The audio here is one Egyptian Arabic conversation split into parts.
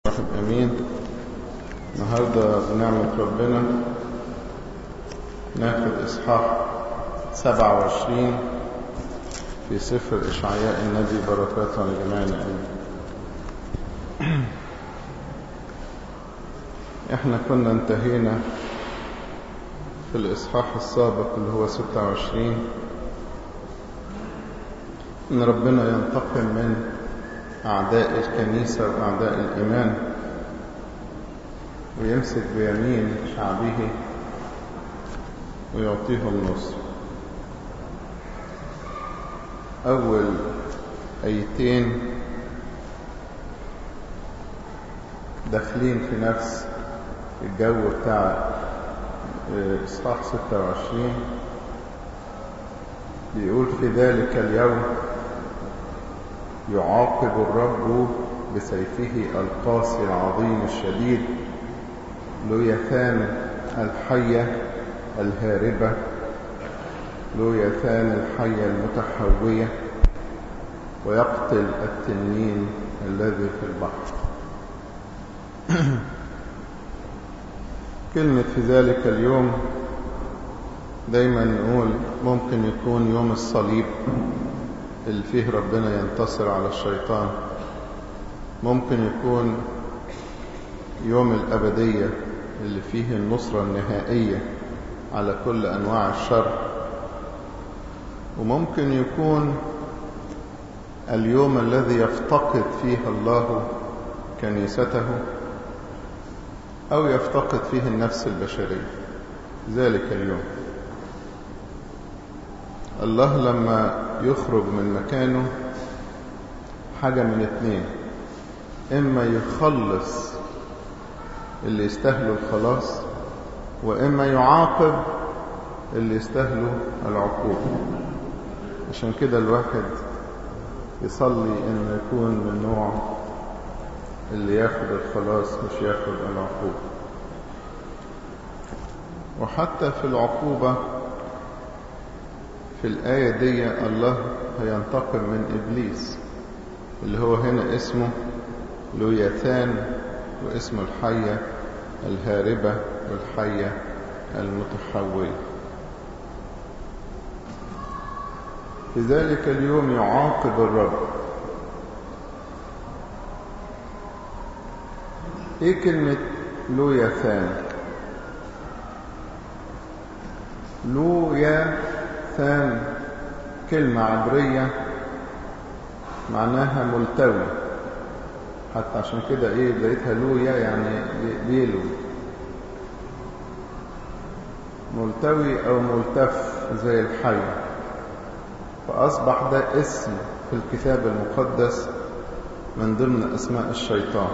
واحد امين النهاردة بنعمة ربنا ناخد اصحاح 27 في سفر اشعياء النبي بركاته على جميعنا امين احنا كنا انتهينا في الاصحاح السابق اللي هو 26 ان ربنا ينتقم من اعداء الكنيسة واعداء الايمان ويمسك بيمين شعبه ويعطيهم نصر اول ايتين داخلين في نفس الجو بتاع اصحاح 26 بيقول في ذلك اليوم يعاقب الرب بسيفه القاسي العظيم الشديد لويثان الحية الهاربة لويثان الحية المتحوية ويقتل التنين الذي في البحر كلمة في ذلك اليوم دايما نقول ممكن يكون يوم الصليب اللي فيه ربنا ينتصر على الشيطان ممكن يكون يوم الأبدية اللي فيه النصرة النهائية على كل أنواع الشر وممكن يكون اليوم الذي يفتقد فيه الله كنيسته أو يفتقد فيه النفس البشرية ذلك اليوم الله لما يخرج من مكانه حاجة من اتنين إما يخلص اللي يستاهلوا الخلاص وإما يعاقب اللي يستاهلوا العقوبة عشان كده الواحد يصلي إنه يكون من نوع اللي ياخد الخلاص مش ياخد العقوبة وحتى في العقوبة في الآية دي الله هينتقم من إبليس اللي هو هنا اسمه لويتان واسم الحية الهاربة والحية المتحوية في ذلك اليوم يعاقب الرب ايه كلمة لويثان لويثان كلمة عبرية معناها ملتوي حتى عشان كده ايه لقيتها لويا يعني بيلو ملتوي او ملتف زي الحي فاصبح ده اسم في الكتاب المقدس من ضمن اسماء الشيطان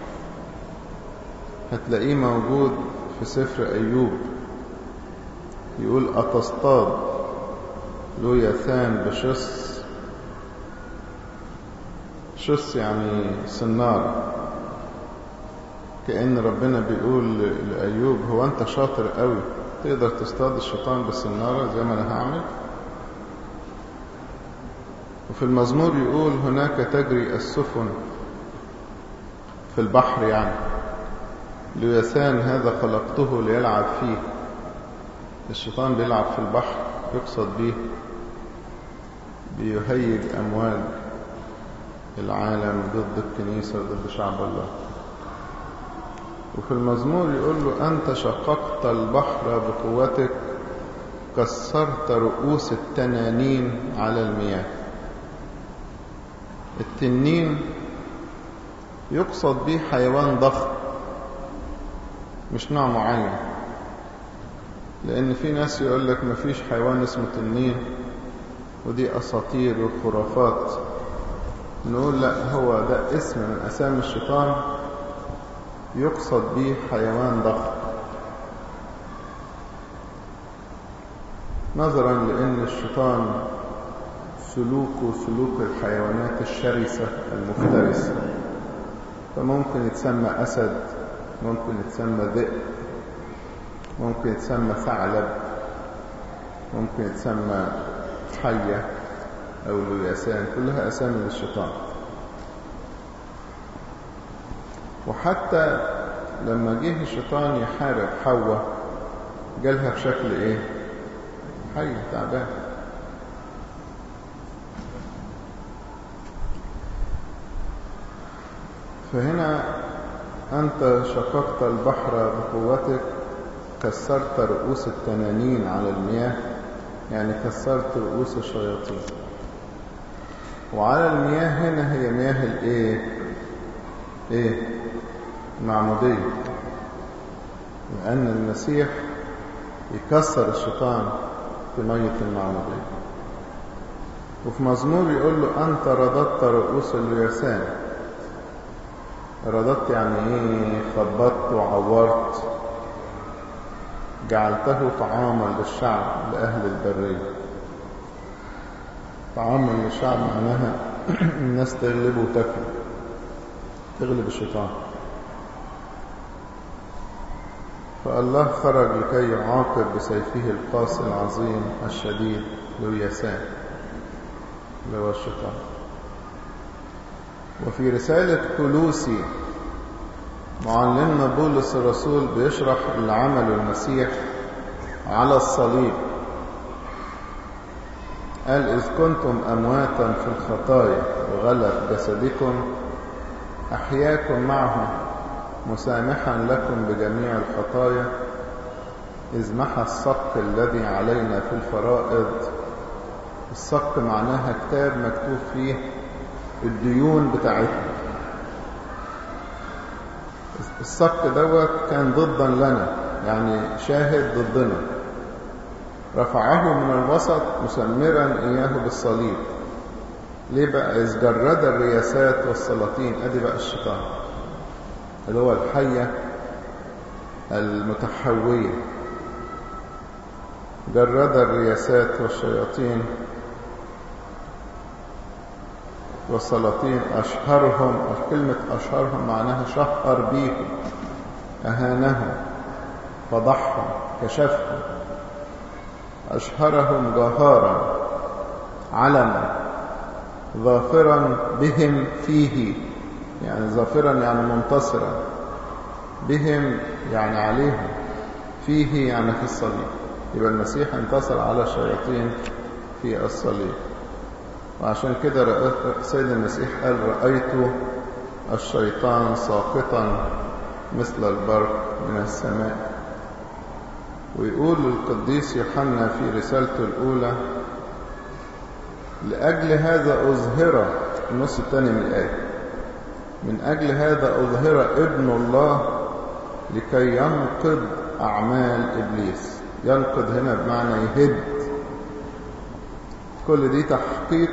هتلاقيه موجود في سفر ايوب يقول اتصطاد لويثان بشص شص يعني سنارة كأن ربنا بيقول لأيوب هو أنت شاطر قوي تقدر تصطاد الشيطان بالسنارة زي ما أنا هعمل وفي المزمور يقول هناك تجري السفن في البحر يعني ليثان هذا خلقته ليلعب فيه الشيطان بيلعب في البحر يقصد به بيهيج أمواج العالم ضد الكنيسة ضد شعب الله وفي المزمور يقول له أنت شققت البحر بقوتك كسرت رؤوس التنانين على المياه التنين يقصد به حيوان ضخم مش نوع معين لأن في ناس يقول لك مفيش حيوان اسمه تنين ودي أساطير وخرافات نقول لا هو ده اسم من أسامي الشيطان يقصد به حيوان ضخم نظرا لأن الشيطان سلوكه سلوك الحيوانات الشرسة المفترسة فممكن يتسمى أسد ممكن يتسمى ذئب ممكن يتسمى ثعلب ممكن يتسمى حية أو الياسان كلها أسامي للشيطان وحتى لما جه الشيطان يحارب حواء جالها بشكل ايه حي تعبان فهنا أنت شققت البحر بقوتك كسرت رؤوس التنانين على المياه يعني كسرت رؤوس الشياطين وعلى المياه هنا هي مياه الايه ايه المعمودية لأن المسيح يكسر الشيطان في مية المعمودية وفي مزمور يقول له أنت رددت رؤوس اليسان رددت يعني ايه خبطت وعورت جعلته طعاما للشعب لأهل البرية طعاما للشعب معناها الناس تغلبه وتاكله تغلب الشيطان فالله خرج لكي يعاقب بسيفه القاسي العظيم الشديد لويسان اللي هو الشيطان وفي رسالة كلوسي معلمنا بولس الرسول بيشرح اللي عمله المسيح على الصليب قال إذ كنتم أمواتا في الخطايا وغلط جسدكم أحياكم معه مسامحا لكم بجميع الخطايا إذ محى الصك الذي علينا في الفرائض الصك معناها كتاب مكتوب فيه الديون بتاعتنا الصك دوت كان ضدا لنا يعني شاهد ضدنا رفعه من الوسط مسمرا إياه بالصليب ليه بقى إذ جرد الرياسات والسلاطين أدي بقى الشيطان اللي هو الحية المتحوية جرد الرياسات والشياطين والسلاطين أشهرهم كلمة أشهرهم معناها شهر بيهم أهانهم فضحهم كشفهم أشهرهم جهارا علما ظافرا بهم فيه يعني ظافرا يعني منتصرا بهم يعني عليهم فيه يعني في الصليب يبقى المسيح انتصر على الشياطين في الصليب وعشان كده سيد المسيح قال رأيت الشيطان ساقطا مثل البرق من السماء ويقول القديس يوحنا في رسالته الأولى لأجل هذا أظهر النص الثاني من الآية من أجل هذا أظهر ابن الله لكي ينقض أعمال إبليس ينقض هنا بمعنى يهد كل دي تحقيق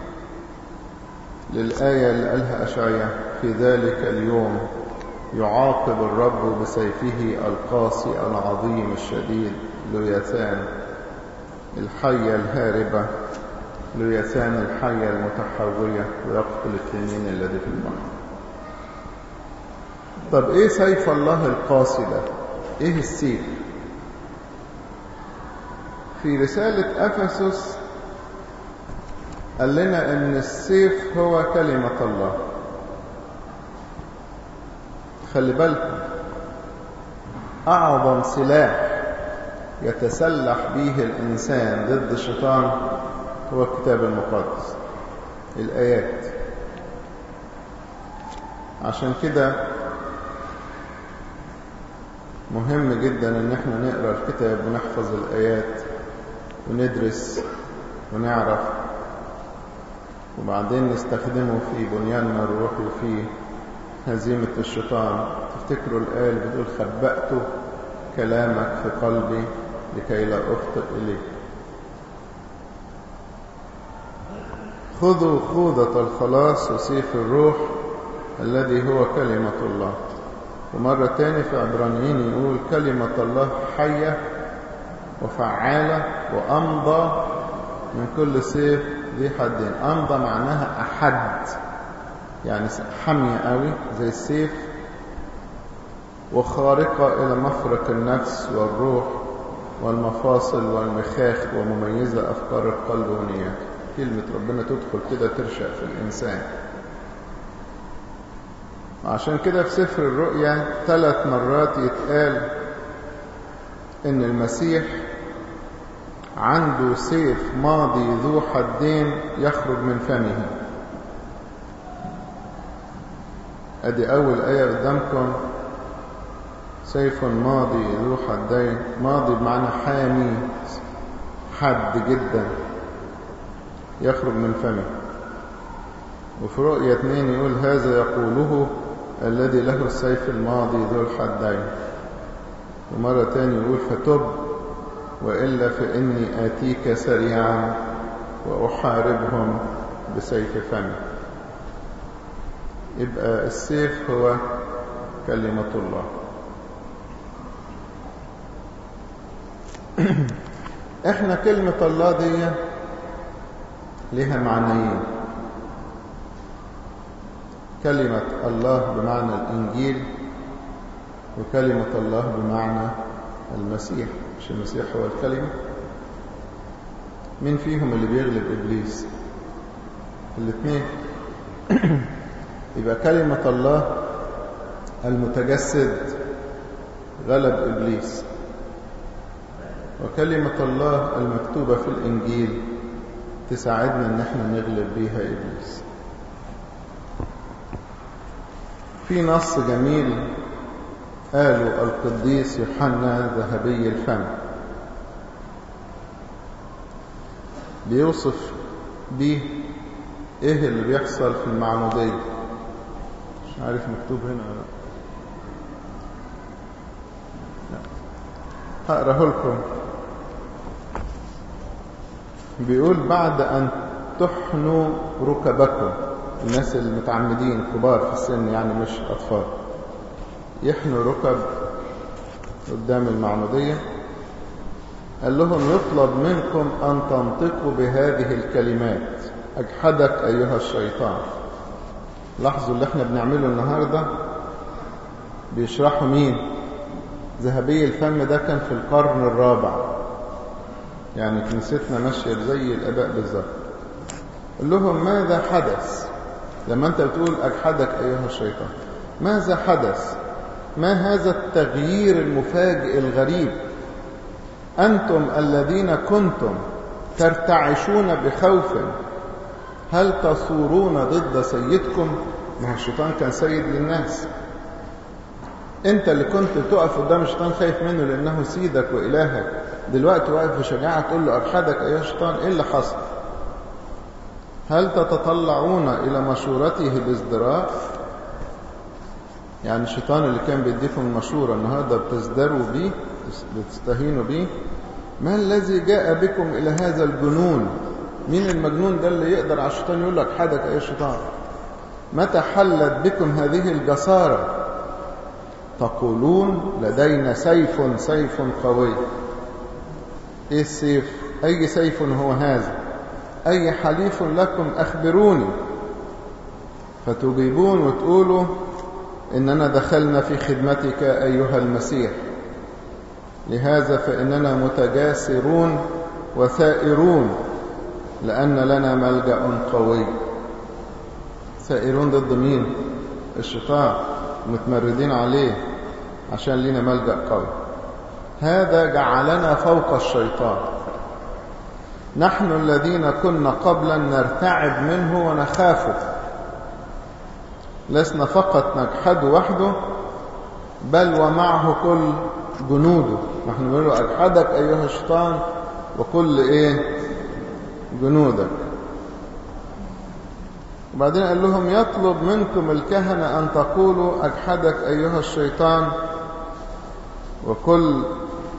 للآية اللي قالها أشعيا في ذلك اليوم يعاقب الرب بسيفه القاسي العظيم الشديد ليثان الحية الهاربة ليثان الحية المتحوية ويقتل التنين الذي في البحر طب ايه سيف الله القاسي ده ايه السيف في رسالة أفسس قال لنا ان السيف هو كلمة الله خلي بالكم أعظم سلاح يتسلح به الإنسان ضد الشيطان هو الكتاب المقدس الآيات عشان كده مهم جدا ان احنا نقرا الكتاب ونحفظ الآيات وندرس ونعرف وبعدين نستخدمه في بنياننا الروحي وفي هزيمة الشيطان تفتكروا الآية اللي بتقول خبأت كلامك في قلبي لكي لا أخطئ إليك خذوا خوذة الخلاص وسيف الروح الذي هو كلمة الله ومرة تاني في عبرانيين يقول كلمة الله حية وفعالة وأمضى من كل سيف ذي حدين أمضى معناها أحد يعني حامية قوي زي السيف وخارقة إلى مفرق النفس والروح والمفاصل والمخاخ ومميزة أفكار القلب ونياته كلمة ربنا تدخل كده ترشق في الإنسان عشان كده في سفر الرؤيا ثلاث مرات يتقال ان المسيح عنده سيف ماضي ذو حدين يخرج من فمه ادي اول ايه قدامكم سيف ماضي ذو حدين ماضي بمعنى حامي حد جدا يخرج من فمه وفي رؤية اثنين يقول هذا يقوله الذي له السيف الماضي ذو الحدين ومرة تاني يقول فتب وإلا فإني آتيك سريعا وأحاربهم بسيف فمي يبقى السيف هو كلمة الله احنا كلمة الله دي لها معنيين كلمة الله بمعنى الإنجيل وكلمة الله بمعنى المسيح مش المسيح هو الكلمة مين فيهم اللي بيغلب إبليس الاثنين يبقى كلمة الله المتجسد غلب إبليس وكلمة الله المكتوبة في الإنجيل تساعدنا ان احنا نغلب بيها إبليس في نص جميل قاله القديس يوحنا ذهبي الفم بيوصف بيه ايه اللي بيحصل في المعمودية مش عارف مكتوب هنا ولا لا هقراه لكم بيقول بعد أن تحنوا ركبكم الناس المتعمدين كبار في السن يعني مش أطفال يحنوا ركب قدام المعمودية قال لهم يطلب منكم أن تنطقوا بهذه الكلمات أجحدك أيها الشيطان لاحظوا اللي احنا بنعمله النهاردة بيشرحوا مين ذهبي الفم ده كان في القرن الرابع يعني كنيستنا ماشية زي الآباء بالظبط قال لهم ماذا حدث لما أنت بتقول أجحدك أيها الشيطان ماذا حدث ما هذا التغيير المفاجئ الغريب أنتم الذين كنتم ترتعشون بخوف هل تصورون ضد سيدكم ما الشيطان كان سيد للناس انت اللي كنت تقف قدام الشيطان خايف منه لانه سيدك والهك دلوقتي واقف بشجاعه تقول له ارحدك ايها الشيطان ايه اللي حصل هل تتطلعون الى مشورته بازدراء يعني الشيطان اللي كان بيديكم المشوره النهارده بتزدروا بيه بتستهينوا بيه ما الذي جاء بكم الى هذا الجنون مين المجنون ده اللي يقدر على الشيطان يقول لك حدك ايها الشيطان متى حلت بكم هذه الجساره تقولون لدينا سيف سيف قوي ايه السيف اي سيف هو هذا اي حليف لكم اخبروني فتجيبون وتقولوا اننا دخلنا في خدمتك ايها المسيح لهذا فاننا متجاسرون وثائرون لان لنا ملجا قوي ثائرون ضد مين الشيطان متمردين عليه عشان لينا ملجأ قوي هذا جعلنا فوق الشيطان نحن الذين كنا قبلا نرتعب منه ونخافه لسنا فقط نجحد وحده بل ومعه كل جنوده نحن نقول له أجحدك أيها الشيطان وكل إيه جنودك وبعدين قال لهم يطلب منكم الكهنة أن تقولوا أجحدك أيها الشيطان وكل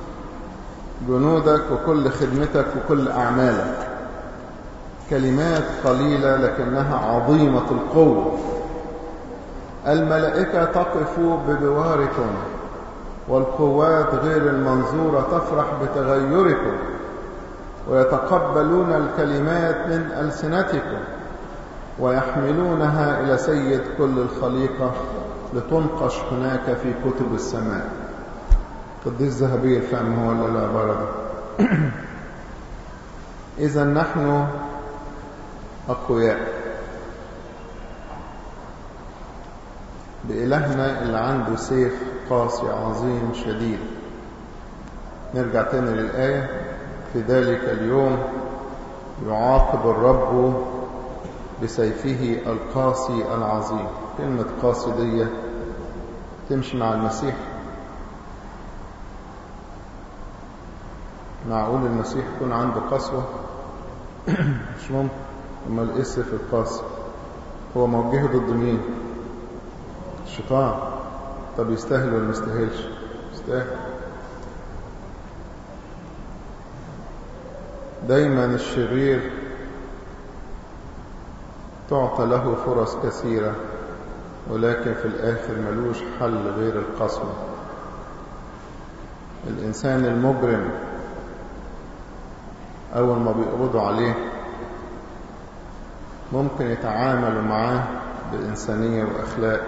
جنودك وكل خدمتك وكل أعمالك كلمات قليلة لكنها عظيمة القوة الملائكة تقف بجواركم والقوات غير المنظورة تفرح بتغيركم ويتقبلون الكلمات من ألسنتكم ويحملونها إلى سيد كل الخليقة لتنقش هناك في كتب السماء قديس ذهبي الفهم هو اللي العبارة دي إذا نحن أقوياء بإلهنا اللي عنده سيف قاسي عظيم شديد نرجع تاني للآية في ذلك اليوم يعاقب الرب بسيفه القاسي العظيم كلمة قاسي دي تمشي مع المسيح معقول المسيح يكون عنده قسوة مش ممكن أما الإسف القاسي هو موجهه ضد مين الشيطان طب يستاهل ولا ما يستاهلش يستاهل دايما الشرير تعطى له فرص كثيرة ولكن في الآخر ملوش حل غير القسوة الإنسان المجرم أول ما بيقبضوا عليه ممكن يتعاملوا معاه بإنسانية وأخلاق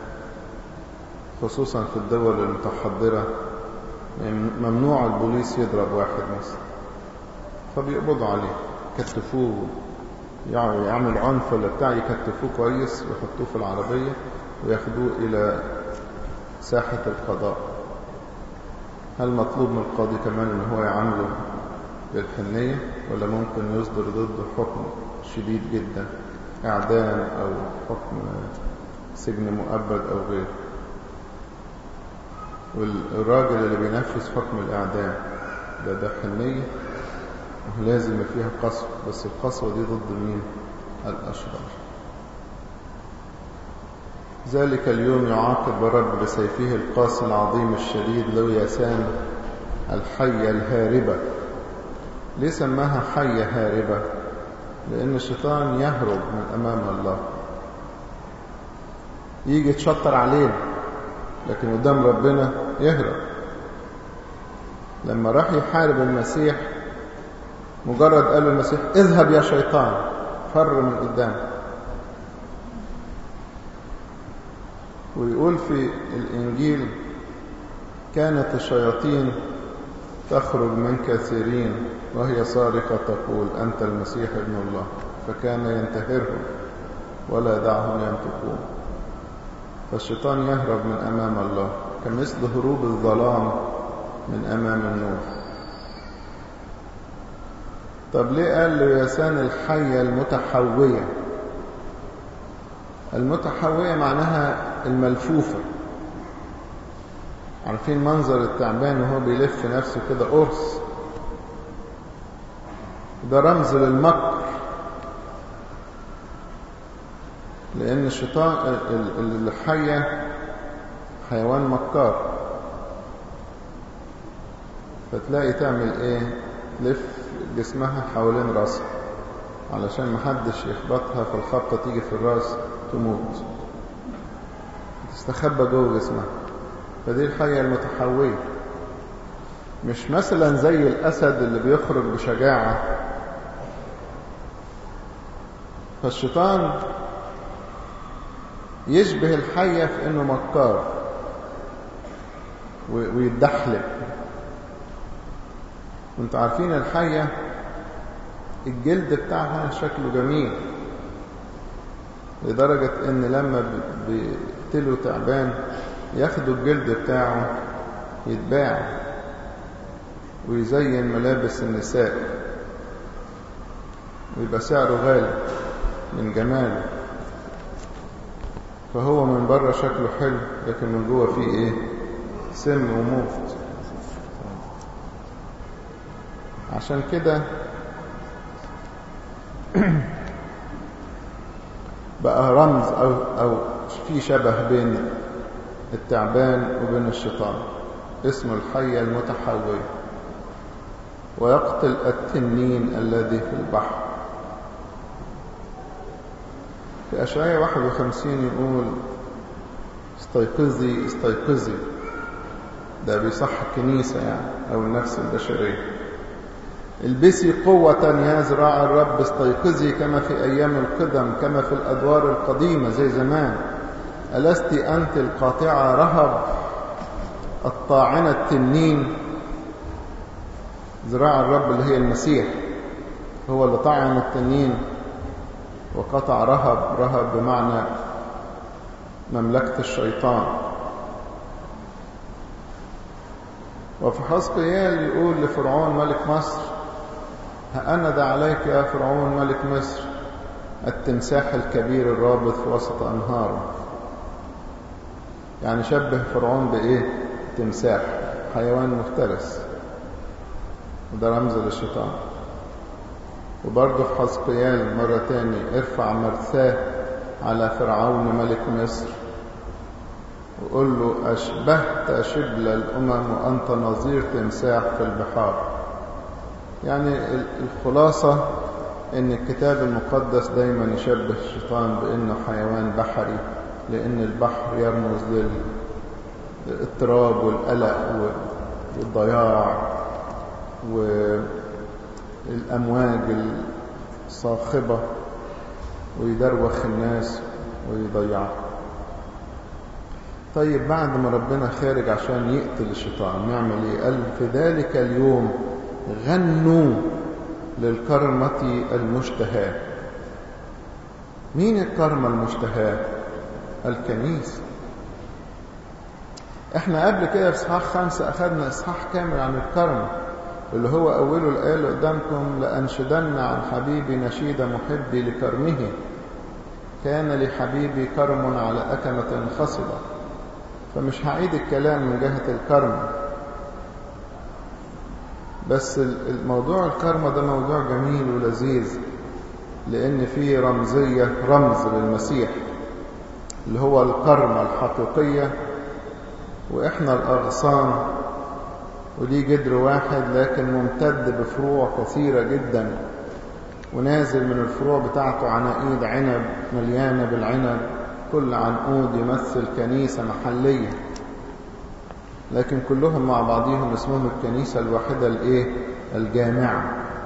خصوصا في الدول المتحضرة ممنوع البوليس يضرب واحد مثلا فبيقبضوا عليه كتفوه يعني يعمل عنف ولا بتاع يكتفوه كويس ويحطوه في العربية وياخدوه إلى ساحة القضاء هل مطلوب من القاضي كمان ان هو يعامله بالحنية ولا ممكن يصدر ضده حكم شديد جدا اعدام او حكم سجن مؤبد او غيره والراجل اللي بينفذ حكم الاعدام ده ده حنية لازم فيها قسوة بس القسوة دي ضد مين الأشرار ذلك اليوم يعاقب الرب بسيفه القاسي العظيم الشديد لو يسان الحية الهاربة ليه سماها حية هاربة لأن الشيطان يهرب من أمام الله يجي يتشطر علينا لكن قدام ربنا يهرب لما راح يحارب المسيح مجرد قال المسيح اذهب يا شيطان فر من قدامه ويقول في الإنجيل كانت الشياطين تخرج من كثيرين وهي صارخة تقول أنت المسيح ابن الله فكان ينتهرهم ولا يدعهم ينطقون فالشيطان يهرب من أمام الله كمثل هروب الظلام من أمام النور طب ليه قال ليسان الحية المتحوية المتحوية معناها الملفوفة عارفين منظر التعبان وهو بيلف نفسه كده قرص ده رمز للمكر لأن الشيطان الحية حيوان مكار فتلاقي تعمل ايه تلف جسمها حوالين راسها علشان محدش يخبطها في الخبطة تيجي في الراس تموت تستخبى جوه جسمها فدي الحية المتحوية مش مثلا زي الأسد اللي بيخرج بشجاعة فالشيطان يشبه الحية في انه مكار ويتدحلب وانتوا عارفين الحية الجلد بتاعها شكله جميل لدرجة ان لما بيقتلوا تعبان ياخدوا الجلد بتاعه يتباع ويزين ملابس النساء ويبقى سعره غالي من جماله فهو من بره شكله حلو لكن من جوه فيه ايه سم وموت عشان كده بقى رمز أو, أو في شبه بين التعبان وبين الشيطان اسمه الحية المتحوية ويقتل التنين الذي في البحر في أشعية 51 يقول استيقظي استيقظي ده بيصح الكنيسة يعني أو النفس البشرية البسي قوة يا ذراع الرب استيقظي كما في أيام القدم كما في الأدوار القديمة زي زمان ألست أنت القاطعة رهب الطاعنة التنين ذراع الرب اللي هي المسيح هو اللي طعن التنين وقطع رهب رهب بمعنى مملكة الشيطان وفي حزقيال يقول لفرعون ملك مصر هأند عليك يا فرعون ملك مصر التمساح الكبير الرابط في وسط أنهاره يعني شبه فرعون بإيه تمساح حيوان مفترس وده رمز للشيطان وبرضه في حزقيال مرة تاني ارفع مرثاه على فرعون ملك مصر وقول له أشبهت شبل الأمم وأنت نظير تمساح في البحار يعني الخلاصة ان الكتاب المقدس دايما يشبه الشيطان بانه حيوان بحري لان البحر يرمز للاضطراب والقلق والضياع والامواج الصاخبه ويدروخ الناس ويضيعهم طيب بعد ما ربنا خارج عشان يقتل الشيطان نعمل ايه قال في ذلك اليوم غنوا للكرمة المشتهاة مين الكرمة المشتهاة الكنيسة احنا قبل كده في اصحاح خمسة اخذنا اصحاح كامل عن الكرمة اللي هو اوله الايه اللي قدامكم لانشدن عن حبيبي نشيد محبي لكرمه كان لحبيبي كرم على أكمة خصبة فمش هعيد الكلام من جهة الكرم بس الموضوع الكرمة ده موضوع جميل ولذيذ لأن فيه رمزية رمز للمسيح اللي هو الكرمة الحقيقية وإحنا الأغصان وليه جدر واحد لكن ممتد بفروع كثيرة جدا ونازل من الفروع بتاعته عناقيد عنب مليانة بالعنب كل عنقود يمثل كنيسة محلية لكن كلهم مع بعضهم اسمهم الكنيسة الواحدة الايه الجامعة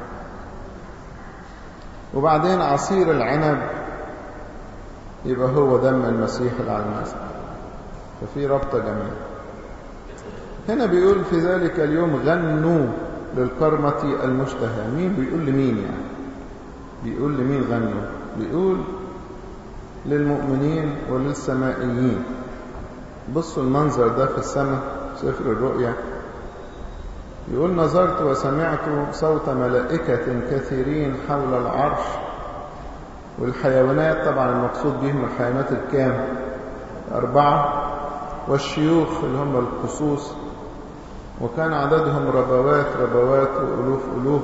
وبعدين عصير العنب يبقى هو دم المسيح اللي على المسيح ففي ربطة جميلة هنا بيقول في ذلك اليوم غنوا للكرمة المشتهى مين بيقول لمين يعني بيقول لمين غنوا بيقول للمؤمنين وللسمائيين بصوا المنظر ده في السماء سفر الرؤيا يقول نظرت وسمعت صوت ملائكة كثيرين حول العرش والحيوانات طبعا المقصود بهم الحيوانات الكام أربعة والشيوخ اللي هم الخصوص وكان عددهم ربوات ربوات وألوف ألوف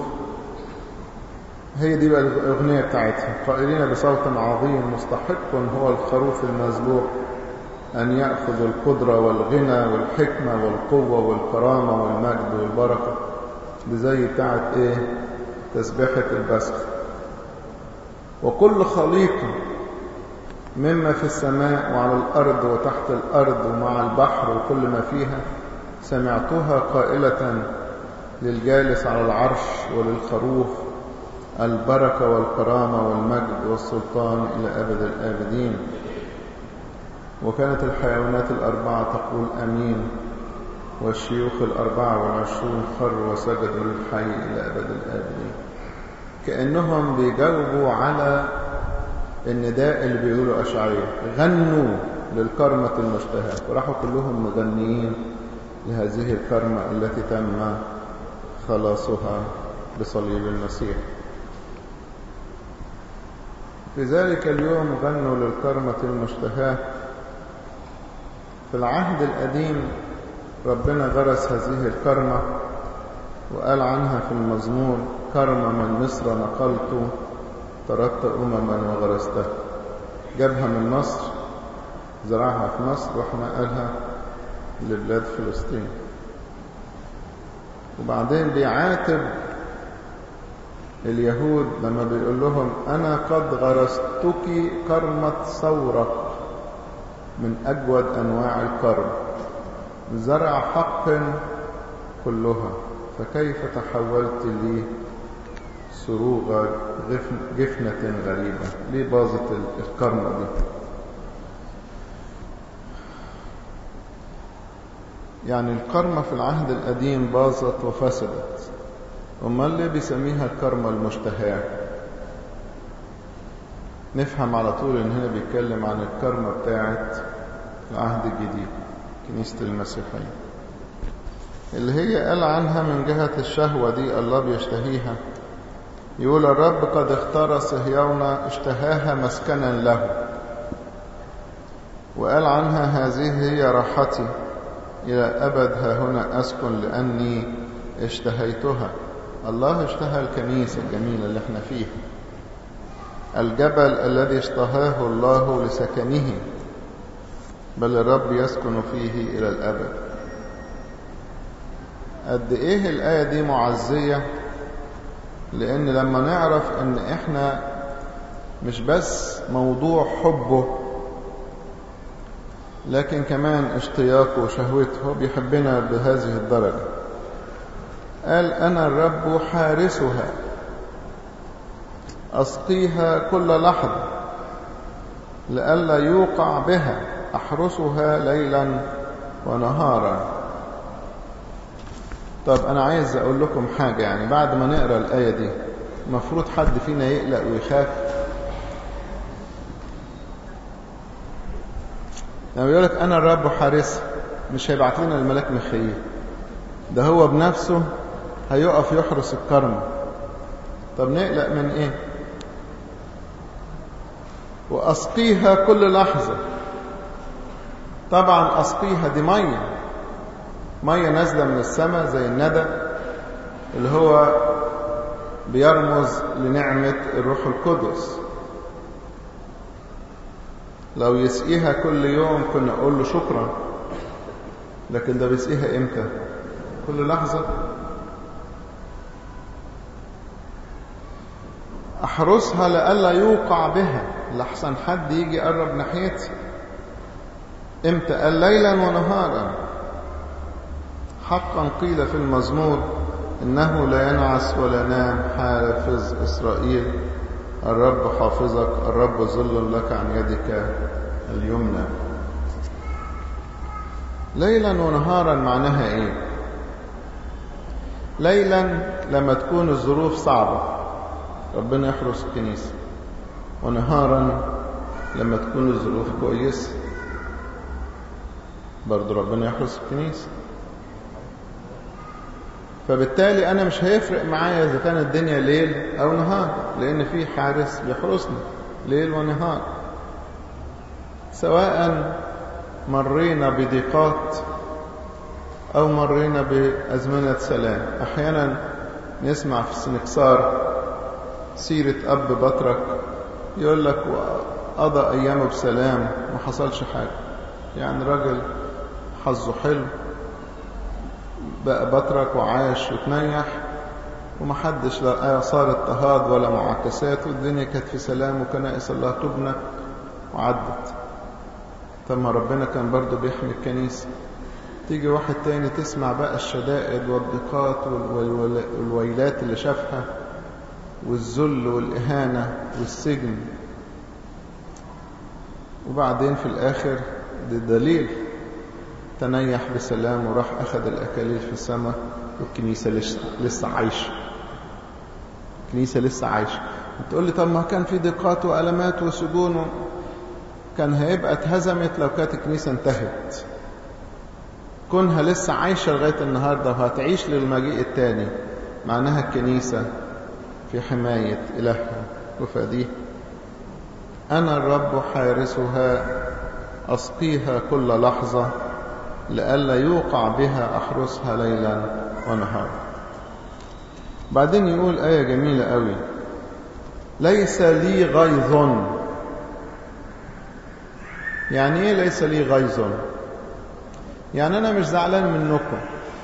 هي دي بقى الأغنية بتاعتها قائلين بصوت عظيم مستحق هو الخروف المذبوح أن يأخذ القدرة والغنى والحكمة والقوة والكرامة والمجد والبركة دي زي بتاعت إيه تسبيحة البسخ وكل خليقة مما في السماء وعلى الأرض وتحت الأرض ومع البحر وكل ما فيها سمعتها قائلة للجالس على العرش وللخروف البركة والكرامة والمجد والسلطان إلى أبد الآبدين وكانت الحيوانات الأربعة تقول أمين والشيوخ الأربعة والعشرون خروا وسجدوا للحي إلى أبد الآبدين كأنهم بيجاوبوا على النداء اللي بيقولوا أشعرية غنوا للكرمة المشتهاة وراحوا كلهم مغنيين لهذه الكرمة التي تم خلاصها بصليب المسيح في ذلك اليوم غنوا للكرمة المشتهاة في العهد القديم ربنا غرس هذه الكرمة وقال عنها في المزمور كرمة من مصر نقلت طردت أمما وغرستها جابها من مصر زرعها في مصر وإحنا قالها لبلاد فلسطين وبعدين بيعاتب اليهود لما بيقول لهم أنا قد غرستك كرمة ثورة من أجود أنواع الكرم زرع حق كلها فكيف تحولت لي سروغ جفنة غريبة ليه باظت الكرمة دي يعني الكرمة في العهد القديم باظت وفسدت امال ليه بيسميها الكرمة المشتهاة نفهم على طول ان هنا بيتكلم عن الكرمة بتاعت العهد الجديد كنيسة المسيحية اللي هي قال عنها من جهة الشهوة دي الله بيشتهيها يقول الرب قد اختار صهيون اشتهاها مسكنا له وقال عنها هذه هي راحتي إلى أبد ها هنا أسكن لأني اشتهيتها الله اشتهى الكنيسة الجميلة اللي احنا فيها الجبل الذي اشتهاه الله لسكنه بل الرب يسكن فيه إلى الأبد قد إيه الآية دي معزية لأن لما نعرف أن إحنا مش بس موضوع حبه لكن كمان اشتياقه وشهوته هو بيحبنا بهذه الدرجة قال أنا الرب حارسها أسقيها كل لحظة لئلا يوقع بها أحرسها ليلا ونهارا طب أنا عايز أقول لكم حاجة يعني بعد ما نقرأ الآية دي المفروض حد فينا يقلق ويخاف لما يقول لك أنا الرب حارس مش هيبعت لنا الملاك مخيل ده هو بنفسه هيقف يحرس الكرم طب نقلق من ايه وأسقيها كل لحظة طبعا أسقيها دي مية مية نازلة من السماء زي الندى اللي هو بيرمز لنعمة الروح القدس لو يسقيها كل يوم كنا نقول له شكرا لكن ده بيسقيها امتى كل لحظة احرسها لئلا يوقع بها لحسن حد يجي يقرب ناحيتي امتى قال ليلا ونهارا حقا قيل في المزمور انه لا ينعس ولا نام حافظ اسرائيل الرب حافظك الرب ظل لك عن يدك اليمنى ليلا ونهارا معناها ايه ليلا لما تكون الظروف صعبة ربنا يحرس الكنيسة ونهارا لما تكون الظروف كويسة برضو ربنا يحرس الكنيسة فبالتالي أنا مش هيفرق معايا إذا كانت الدنيا ليل أو نهار لأن في حارس بيحرسنا ليل ونهار سواء مرينا بضيقات أو مرينا بأزمنة سلام أحيانا نسمع في السنكسار سيرة أب بطرك يقول لك قضى أيامه بسلام ما حصلش حاجة يعني راجل حظه حلو بقى بطرك وعاش وتنيح ومحدش لا صار اضطهاد ولا معاكسات والدنيا كانت في سلام وكنائس الله تبنى وعدت طب ما ربنا كان برضه بيحمي الكنيسة تيجي واحد تاني تسمع بقى الشدائد والضيقات والويلات اللي شافها والذل والإهانة والسجن وبعدين في الآخر ده دليل تنيح بسلام وراح أخذ الأكاليل في السماء والكنيسة لسه عايشة الكنيسة لسه عايشة تقول لي طب ما كان في ضيقات وألمات وسجون كان هيبقى اتهزمت لو كانت الكنيسة انتهت كونها لسه عايشة لغاية النهاردة وهتعيش للمجيء التاني معناها الكنيسة في حماية إلهها وفديه أنا الرب حارسها أسقيها كل لحظة لئلا يوقع بها أحرسها ليلا ونهارا بعدين يقول آية جميلة قوي ليس لي غيظ يعني ايه ليس لي غيظ يعني انا مش زعلان منكم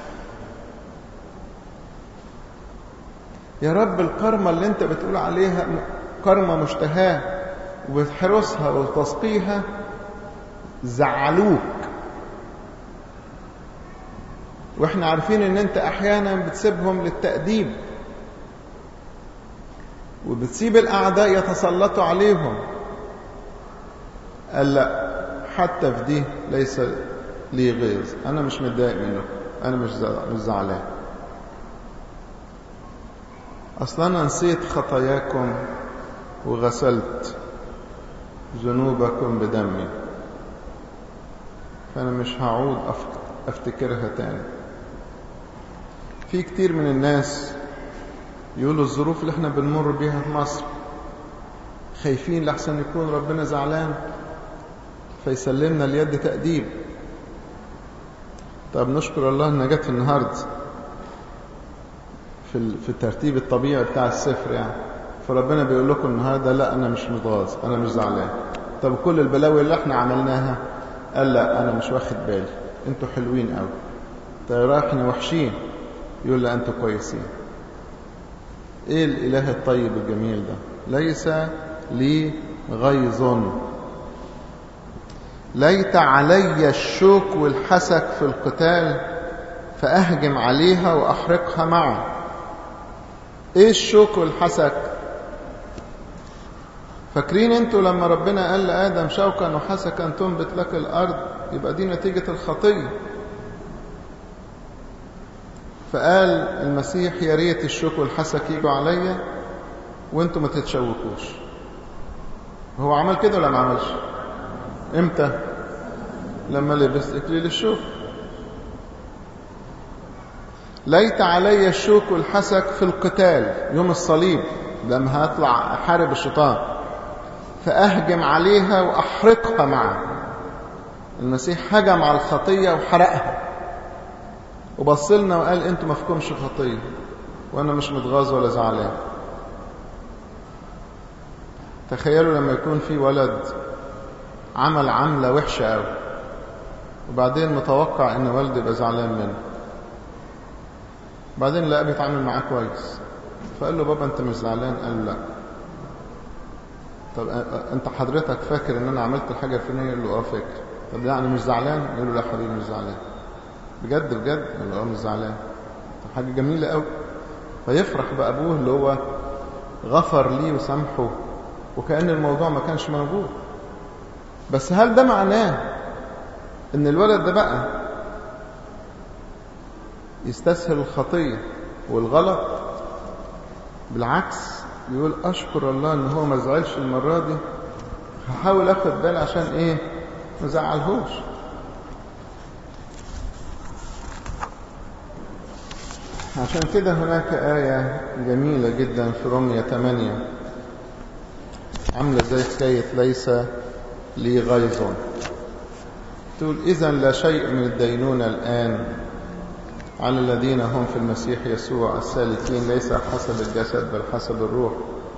يا رب الكرمة اللي انت بتقول عليها كرمة مشتهاة وبتحرسها وتسقيها زعلوك واحنا عارفين ان انت احيانا بتسيبهم للتأديب وبتسيب الاعداء يتسلطوا عليهم قال لا حتى في دي ليس لي غيظ انا مش متضايق منكم انا مش مش زعلان اصلا انا نسيت خطاياكم وغسلت ذنوبكم بدمي فأنا مش هعود أفتكرها تاني في كتير من الناس يقولوا الظروف اللي احنا بنمر بيها في مصر خايفين لحسن يكون ربنا زعلان فيسلمنا اليد تأديب طب نشكر الله انها جت النهارده في في الترتيب الطبيعي بتاع السفر يعني فربنا بيقول لكم النهارده لا انا مش متغاظ انا مش زعلان طب كل البلاوي اللي احنا عملناها قال لا انا مش واخد بالي انتوا حلوين قوي طيب احنا وحشين يقول لا انتوا كويسين ايه الاله الطيب الجميل ده ليس لي غيظ ليت علي الشوك والحسك في القتال فأهجم عليها وأحرقها معا إيه الشوك والحسك فاكرين انتوا لما ربنا قال لآدم شوكا وحسكا تنبت لك الأرض يبقى دي نتيجة الخطية فقال المسيح يا ريت الشوك والحسك يجوا عليا وانتوا ما تتشوكوش هو عمل كده ولا ما عملش امتى لما لبس اكليل الشوك ليت علي الشوك والحسك في القتال يوم الصليب لما هطلع احارب الشيطان فاهجم عليها واحرقها معه المسيح هجم على الخطيه وحرقها وبص لنا وقال انتوا ما فيكمش خطيه وانا مش متغاظ ولا زعلان تخيلوا لما يكون في ولد عمل عملة وحشة قوي وبعدين متوقع ان والده يبقى زعلان منه بعدين لا بيتعامل معاه كويس فقال له بابا انت مش زعلان قال له لا طب انت حضرتك فاكر ان انا عملت الحاجة الفلانية قال له اه فاكر طب يعني مش زعلان قال له لا حبيبي مش زعلان بجد بجد قال له اه مش زعلان طب حاجة جميلة قوي فيفرح بأبوه اللي هو غفر ليه وسامحه وكأن الموضوع ما كانش موجود بس هل ده معناه ان الولد ده بقى يستسهل الخطية والغلط بالعكس يقول اشكر الله ان هو ما زعلش المرة دي هحاول اخد بالي عشان ايه ما زعلهوش عشان كده هناك آية جميلة جدا في رمية 8 عاملة زي حكاية ليس لي غيظ تقول إذا لا شيء من الدينونة الآن على الذين هم في المسيح يسوع السالكين ليس حسب الجسد بل حسب الروح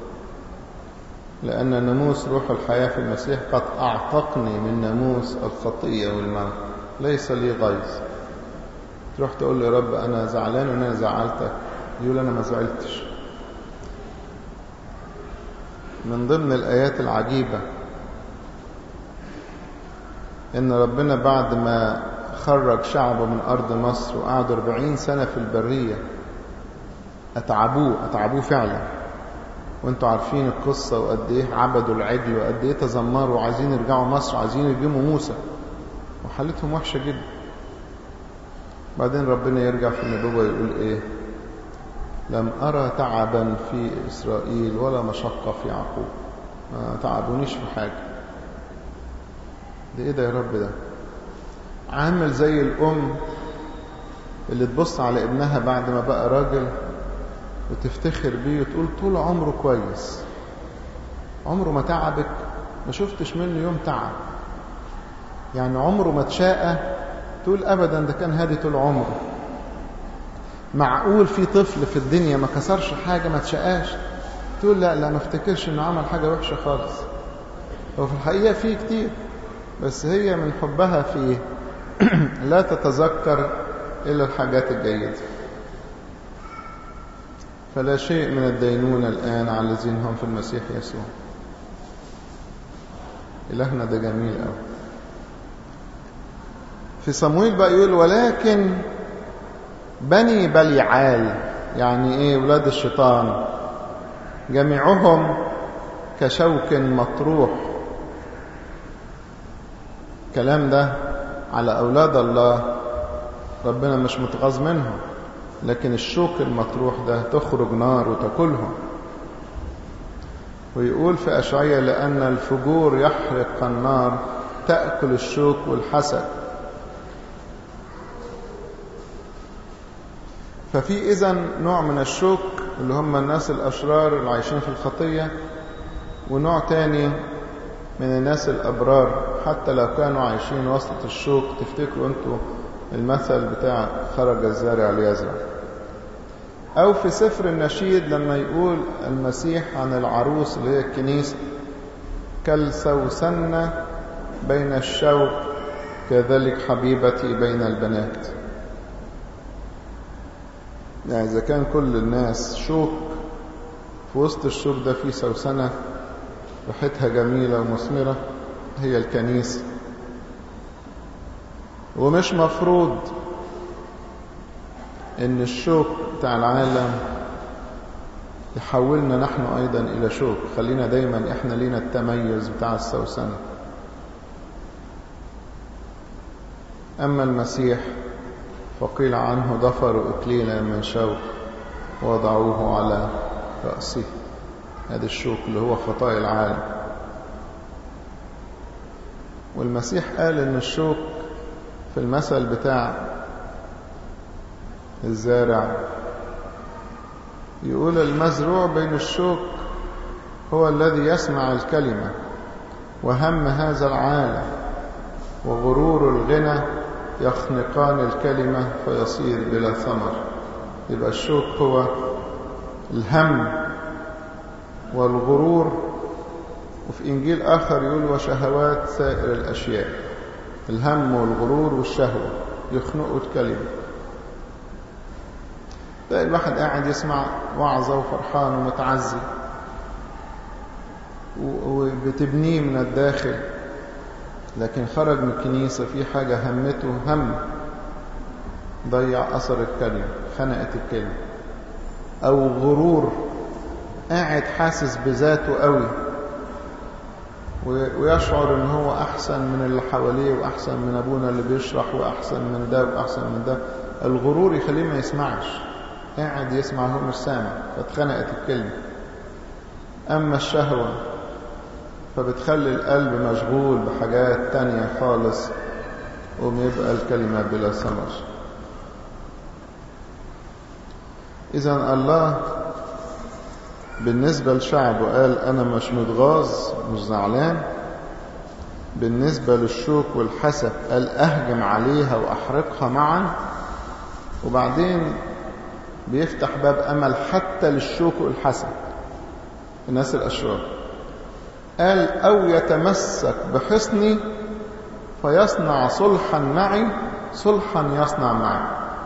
لأن ناموس روح الحياة في المسيح قد أعتقني من ناموس الخطية والموت ليس لي غيظ تروح تقول له يا رب أنا زعلان وأنا زعلتك يقول أنا ما زعلتش من ضمن الآيات العجيبة إن ربنا بعد ما خرج شعبه من أرض مصر وقعدوا 40 سنة في البرية أتعبوه أتعبوه فعلا وانتوا عارفين القصة وقد ايه عبدوا العجل وقد ايه تذمروا وعايزين يرجعوا مصر عايزين يرجموا موسى وحالتهم وحشة جدا بعدين ربنا يرجع في النبوة يقول ايه لم أرى تعبا في إسرائيل ولا مشقة في يعقوب ما تعبونيش في حاجة ده ايه ده يا رب ده عامل زي الأم اللي تبص على ابنها بعد ما بقى راجل وتفتخر بيه وتقول طول عمره كويس عمره ما تعبك ما شفتش منه يوم تعب يعني عمره ما تشاء تقول أبدا ده كان هادي طول عمره معقول في طفل في الدنيا ما كسرش حاجة ما تشقاش تقول لا لا ما افتكرش انه عمل حاجة وحشة خالص هو في الحقيقة في كتير بس هي من حبها فيه لا تتذكر إلا الحاجات الجيدة فلا شيء من الدينونة الآن على الذين هم في المسيح يسوع إلهنا ده جميل أوي في صمويل بقى يقول ولكن بني بليعال يعني ايه ولاد الشيطان جميعهم كشوك مطروح الكلام ده على أولاد الله ربنا مش متغاظ منهم لكن الشوك المطروح ده تخرج نار وتاكلهم ويقول في أشعية لأن الفجور يحرق النار تأكل الشوك والحسد ففي إذا نوع من الشوك اللي هم الناس الأشرار اللي عايشين في الخطية ونوع تاني من الناس الأبرار حتى لو كانوا عايشين وسط الشوك تفتكروا أنتوا المثل بتاع خرج الزارع ليزرع أو في سفر النشيد لما يقول المسيح عن العروس اللي هي الكنيسة كالسوسنة بين الشوك كذلك حبيبتي بين البنات يعني إذا كان كل الناس شوك في وسط الشوك ده في سوسنة ريحتها جميلة ومثمرة هي الكنيسة ومش مفروض ان الشوك بتاع العالم يحولنا نحن ايضا الى شوك خلينا دايما احنا لينا التميز بتاع السوسنة اما المسيح فقيل عنه ضفر اكليلا من شوك وضعوه على رأسه هذا الشوك اللي هو خطايا العالم والمسيح قال ان الشوك في المثل بتاع الزارع يقول المزروع بين الشوك هو الذي يسمع الكلمة وهم هذا العالم وغرور الغنى يخنقان الكلمة فيصير بلا ثمر يبقى الشوك هو الهم والغرور وفي إنجيل آخر يقول وشهوات سائر الأشياء الهم والغرور والشهوة يخنقوا الكلمة تلاقي الواحد قاعد يسمع وعظة وفرحان ومتعزي وبتبنيه من الداخل لكن خرج من الكنيسة في حاجة همته هم ضيع أثر الكلمة خنقت الكلمة أو غرور قاعد حاسس بذاته قوي ويشعر ان هو احسن من اللي حواليه واحسن من ابونا اللي بيشرح واحسن من ده واحسن من ده الغرور يخليه ما يسمعش قاعد يسمع هو مش سامع فاتخنقت الكلمة اما الشهوة فبتخلي القلب مشغول بحاجات تانية خالص وبيبقى الكلمة بلا ثمر إذا الله بالنسبة لشعبه قال أنا مش متغاظ مش زعلان بالنسبة للشوك والحسد قال أهجم عليها وأحرقها معا وبعدين بيفتح باب أمل حتى للشوك والحسد الناس الأشرار قال أو يتمسك بحصني فيصنع صلحا معي صلحا يصنع معي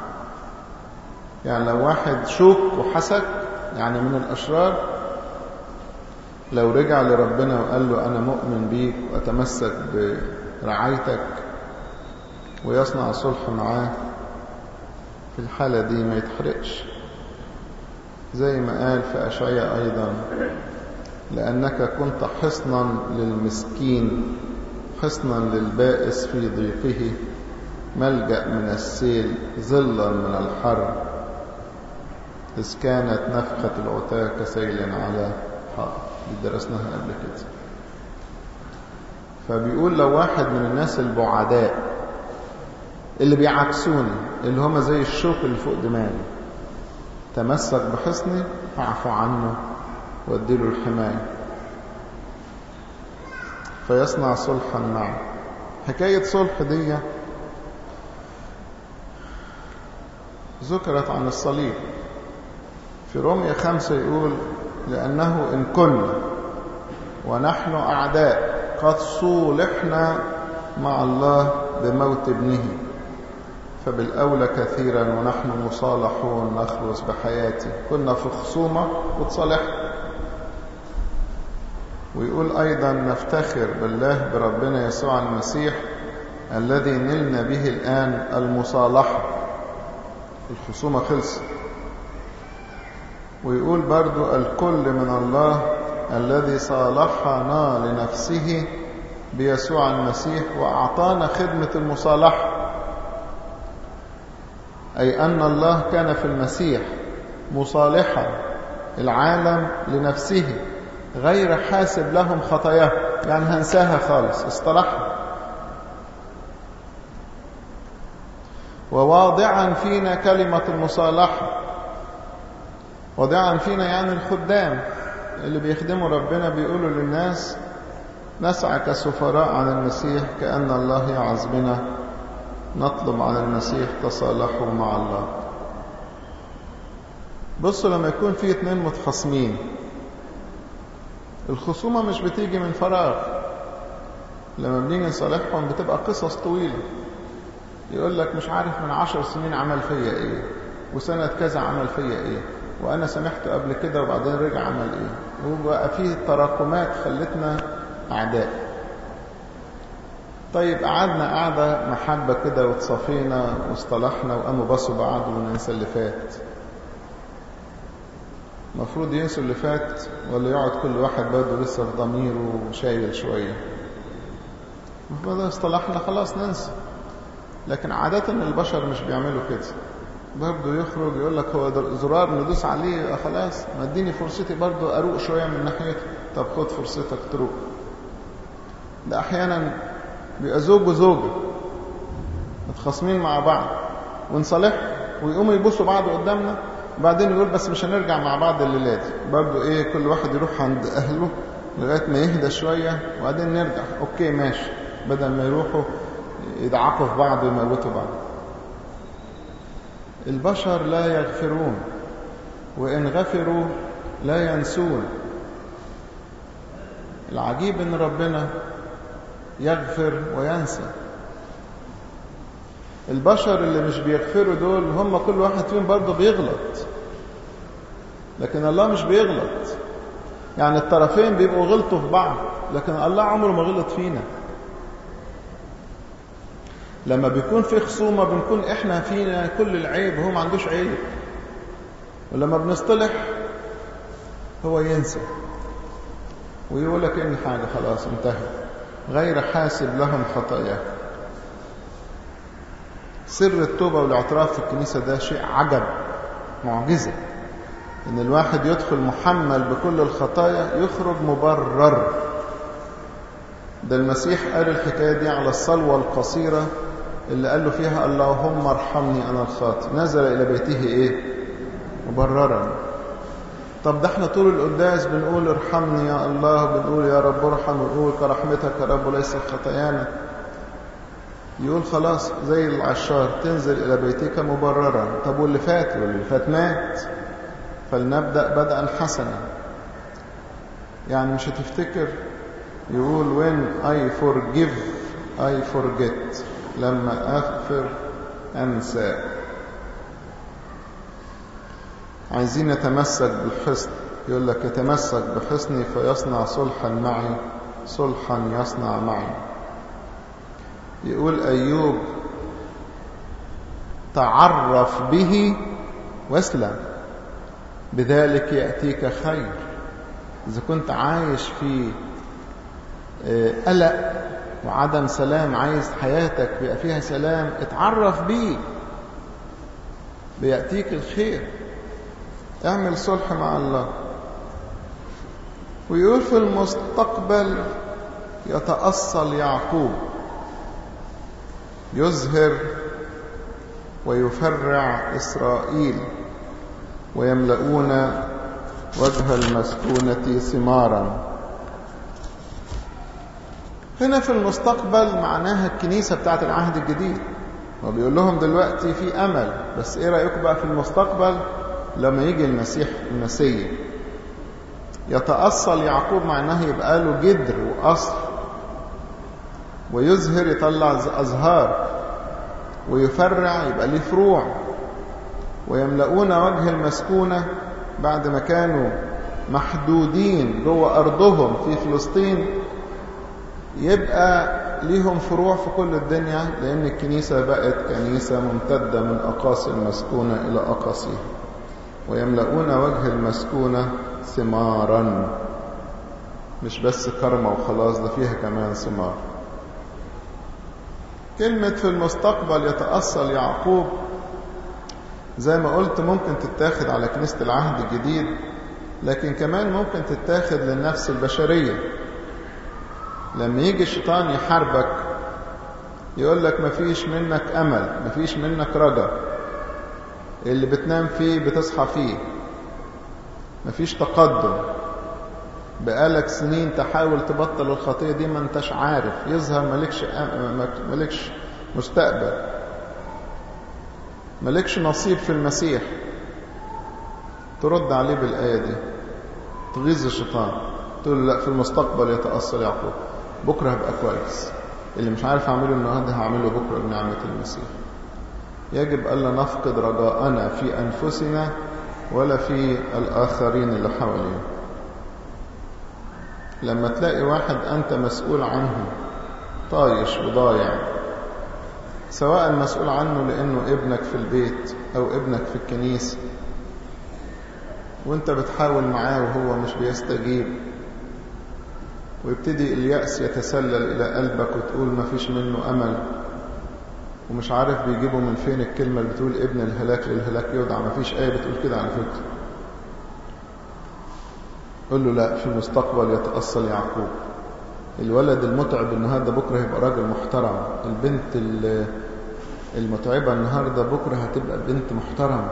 يعني لو واحد شوك وحسد يعني من الأشرار لو رجع لربنا وقال له أنا مؤمن بيك وأتمسك برعايتك ويصنع صلح معاه في الحالة دي ما يتحرقش زي ما قال في أشعياء أيضا لأنك كنت حصنا للمسكين حصنا للبائس في ضيقه ملجأ من السيل ظلا من الحر إذ كانت نفخة العتاة كسيل على حائط دي درسناها قبل كده فبيقول لو واحد من الناس البعداء اللي بيعكسوني اللي هم زي الشوك اللي فوق دماغي تمسك بحصني فاعفو عنه واديله الحماية فيصنع صلحا معه حكاية صلح دي ذكرت عن الصليب في رومية خمسة يقول لأنه إن كنا ونحن أعداء قد صولحنا مع الله بموت ابنه فبالأولى كثيرا ونحن مصالحون نخلص بحياته كنا في خصومة وتصالحنا ويقول أيضا نفتخر بالله بربنا يسوع المسيح الذي نلنا به الآن المصالحة الخصومة خلصت ويقول برضو الكل من الله الذي صالحنا لنفسه بيسوع المسيح وأعطانا خدمة المصالحة أي أن الله كان في المسيح مصالحا العالم لنفسه غير حاسب لهم خطاياه يعني هنساها خالص اصطلحها وواضعا فينا كلمة المصالحة واضعا فينا يعني الخدام اللي بيخدموا ربنا بيقولوا للناس نسعى كسفراء عن المسيح كأن الله يعظ بنا نطلب عن المسيح تصالحوا مع الله بصوا لما يكون في اتنين متخاصمين الخصومة مش بتيجي من فراغ لما بنيجي نصالحهم بتبقى قصص طويلة يقول لك مش عارف من عشر سنين عمل فيا ايه وسنة كذا عمل فيا ايه وانا سامحته قبل كده وبعدين رجع عمل ايه وبقى فيه تراكمات خلتنا اعداء طيب قعدنا قعدة محبة كده وتصافينا واصطلحنا وقاموا بصوا بعض وننسى اللي فات المفروض ينسوا اللي فات ولا يقعد كل واحد برضه لسه في ضميره وشايل شوية المفروض اصطلحنا خلاص ننسى لكن عادة البشر مش بيعملوا كده برضه يخرج يقول لك هو زرار ندوس عليه خلاص ما اديني فرصتي برضه اروق شوية من ناحيته طب خد فرصتك تروق ده احيانا بيبقى زوج وزوجة متخاصمين مع بعض ونصالح ويقوموا يبصوا بعض قدامنا وبعدين يقول بس مش هنرجع مع بعض الليلة دي برضه ايه كل واحد يروح عند اهله لغاية ما يهدى شوية وبعدين نرجع اوكي ماشي بدل ما يروحوا يدعقوا في بعض ويموتوا بعض البشر لا يغفرون وإن غفروا لا ينسون العجيب ان ربنا يغفر وينسى البشر اللي مش بيغفروا دول هم كل واحد فيهم برضه بيغلط لكن الله مش بيغلط يعني الطرفين بيبقوا غلطوا في بعض لكن الله عمره ما غلط فينا لما بيكون في خصومة بنكون احنا فينا كل العيب هو ما عندوش عيب ولما بنصطلح هو ينسى ويقول لك ان حاجة خلاص انتهى غير حاسب لهم خطايا سر التوبة والاعتراف في الكنيسة ده شيء عجب معجزة ان الواحد يدخل محمل بكل الخطايا يخرج مبرر ده المسيح قال الحكاية دي على الصلوة القصيرة اللي قال له فيها اللهم ارحمني أنا الخاطئ نزل إلى بيته إيه مبررا طب ده احنا طول القداس بنقول ارحمني يا الله بنقول يا رب ارحم ونقول كرحمتك يا رب وليس خطايانا يقول خلاص زي العشار تنزل إلى بيتك مبررا طب واللي فات واللي فات مات فلنبدأ بدءا حسنا يعني مش هتفتكر يقول when I forgive I forget لما أغفر أنسى عايزين نتمسك بالحسن يقول لك يتمسك بحسني فيصنع صلحا معي صلحا يصنع معي يقول أيوب تعرف به واسلم بذلك يأتيك خير إذا كنت عايش في قلق وعدم سلام عايز حياتك بيبقى فيها سلام اتعرف بيه بيأتيك الخير اعمل صلح مع الله ويقول في المستقبل يتأصل يعقوب يزهر ويفرع إسرائيل ويملؤون وجه المسكونة ثمارا هنا في المستقبل معناها الكنيسة بتاعت العهد الجديد وبيقول لهم دلوقتي في أمل بس إيه رأيكم بقى في المستقبل لما يجي المسيح المسيح يتأصل يعقوب معناه يبقى له جدر وأصل ويزهر يطلع أزهار ويفرع يبقى ليه فروع ويملؤون وجه المسكونة بعد ما كانوا محدودين جوه أرضهم في فلسطين يبقى ليهم فروع في كل الدنيا لأن الكنيسة بقت كنيسة ممتدة من أقاصي المسكونة إلى أقاصيها ويملؤون وجه المسكونة ثمارا مش بس كرمة وخلاص ده فيها كمان ثمار كلمة في المستقبل يتأصل يعقوب زي ما قلت ممكن تتاخد على كنيسة العهد الجديد لكن كمان ممكن تتاخد للنفس البشرية لما يجي الشيطان يحاربك يقول لك مفيش منك أمل مفيش منك رجا اللي بتنام فيه بتصحى فيه مفيش تقدم بقالك سنين تحاول تبطل الخطية دي ما انتش عارف يظهر ملكش, ملكش مستقبل ملكش نصيب في المسيح ترد عليه بالآية دي تغيظ الشيطان تقول لا في المستقبل يتأثر يعقوب بكرة هبقى كويس اللي مش عارف أعمله النهاردة هعمله بكرة بنعمة المسيح يجب ألا نفقد رجاءنا في أنفسنا ولا في الآخرين اللي حوالينا لما تلاقي واحد أنت مسؤول عنه طايش وضايع سواء مسؤول عنه لأنه ابنك في البيت أو ابنك في الكنيسة وانت بتحاول معاه وهو مش بيستجيب ويبتدي اليأس يتسلل إلى قلبك وتقول ما فيش منه أمل ومش عارف بيجيبوا من فين الكلمة اللي بتقول ابن الهلاك للهلاك يودع ما فيش آية بتقول كده على فكرة قل له لا في المستقبل يتأصل يعقوب الولد المتعب النهاردة بكرة هيبقى راجل محترم البنت المتعبة النهاردة بكرة هتبقى بنت محترمة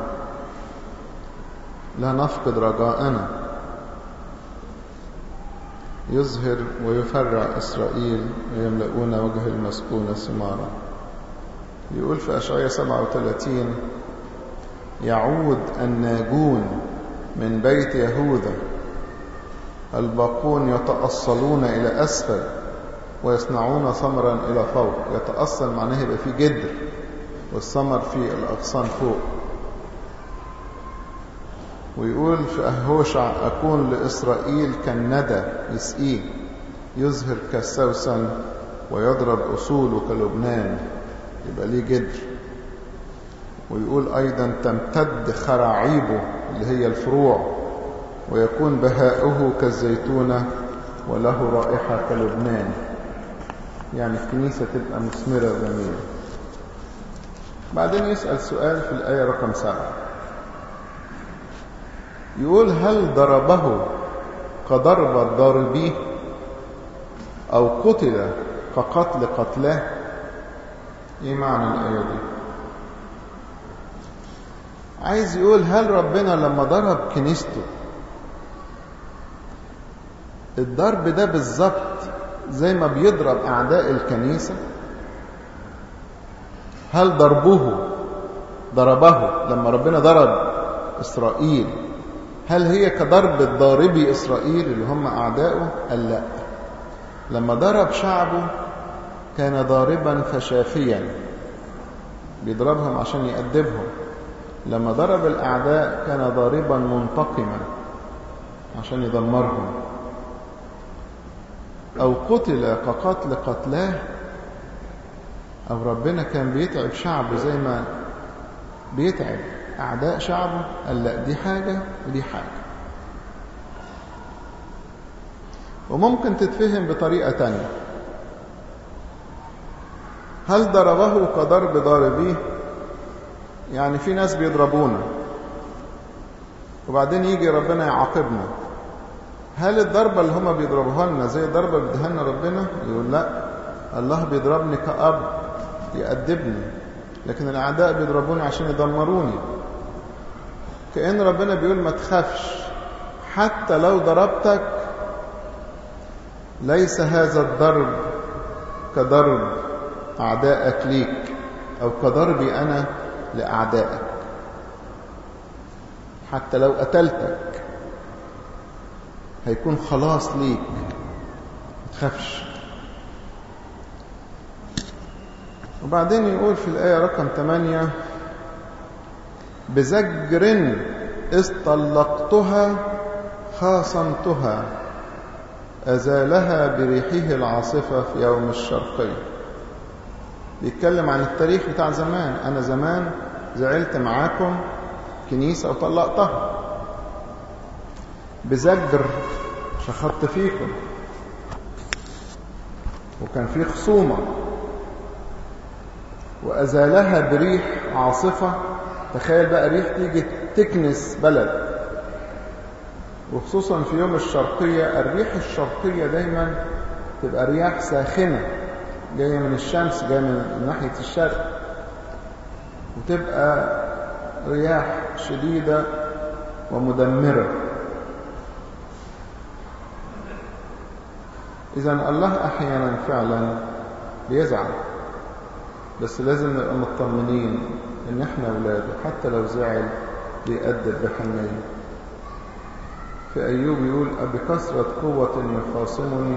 لا نفقد رجاءنا يظهر ويفرع إسرائيل ويملؤون وجه المسكون ثمارا يقول في أشعية 37 يعود الناجون من بيت يهوذا الباقون يتأصلون إلى أسفل ويصنعون ثمرا إلى فوق يتأصل معناه يبقى في جدر والثمر في الأغصان فوق ويقول في أهوشع أكون لإسرائيل كالندى يسقيه يزهر كالسوسن ويضرب أصوله كلبنان يبقى ليه جدر ويقول أيضا تمتد خراعيبه اللي هي الفروع ويكون بهاؤه كالزيتونة وله رائحة كلبنان يعني الكنيسة تبقى مثمرة وجميلة بعدين يسأل سؤال في الآية رقم سبعة يقول هل ضربه كضرب الضاربيه أو قتل كقتل قتلاه ايه معنى الآية دي عايز يقول هل ربنا لما ضرب كنيسته الضرب ده بالظبط زي ما بيضرب أعداء الكنيسة هل ضربه ضربه لما ربنا ضرب إسرائيل هل هي كضرب الضاربي إسرائيل اللي هم أعداؤه قال لا لما ضرب شعبه كان ضاربا فشافيا بيضربهم عشان يأدبهم لما ضرب الأعداء كان ضاربا منتقما عشان يدمرهم أو قتل كقتل قتلاه أو ربنا كان بيتعب شعبه زي ما بيتعب أعداء شعبه قال لا دي حاجة ودي حاجة وممكن تتفهم بطريقة تانية هل ضربه كضرب ضاربيه يعني في ناس بيضربونا وبعدين يجي ربنا يعاقبنا هل الضربة اللي هما بيضربوها لنا زي الضربة اللي بيديها لنا ربنا يقول لا الله بيضربني كأب يأدبني لكن الأعداء بيضربوني عشان يدمروني كأن ربنا بيقول ما تخافش حتى لو ضربتك ليس هذا الضرب كضرب أعدائك ليك أو كضربي أنا لأعدائك حتى لو قتلتك هيكون خلاص ليك ما تخافش وبعدين يقول في الآية رقم 8 بزجر استلقتها خاصمتها أزالها بريحه العاصفة في يوم الشرقي بيتكلم عن التاريخ بتاع زمان أنا زمان زعلت معاكم كنيسة وطلقتها بزجر شخطت فيكم وكان في خصومة وأزالها بريح عاصفة تخيل بقى ريح تيجي تكنس بلد وخصوصا في يوم الشرقية الريح الشرقية دايما تبقى رياح ساخنة جاية من الشمس جاية من ناحية الشرق وتبقى رياح شديدة ومدمرة إذا الله أحيانا فعلا بيزعل بس لازم نبقى مطمنين إن إحنا أولاده حتى لو زعل بيأدب بحنية في أيوب يقول أبكثرة قوة يخاصمني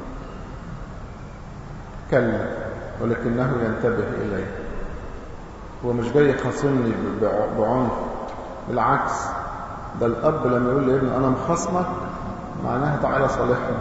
كلا ولكنه ينتبه إليه هو مش جاي يخاصمني بعنف بالعكس ده الأب لما يقول لابنه أنا مخاصمك معناها تعالى صالحني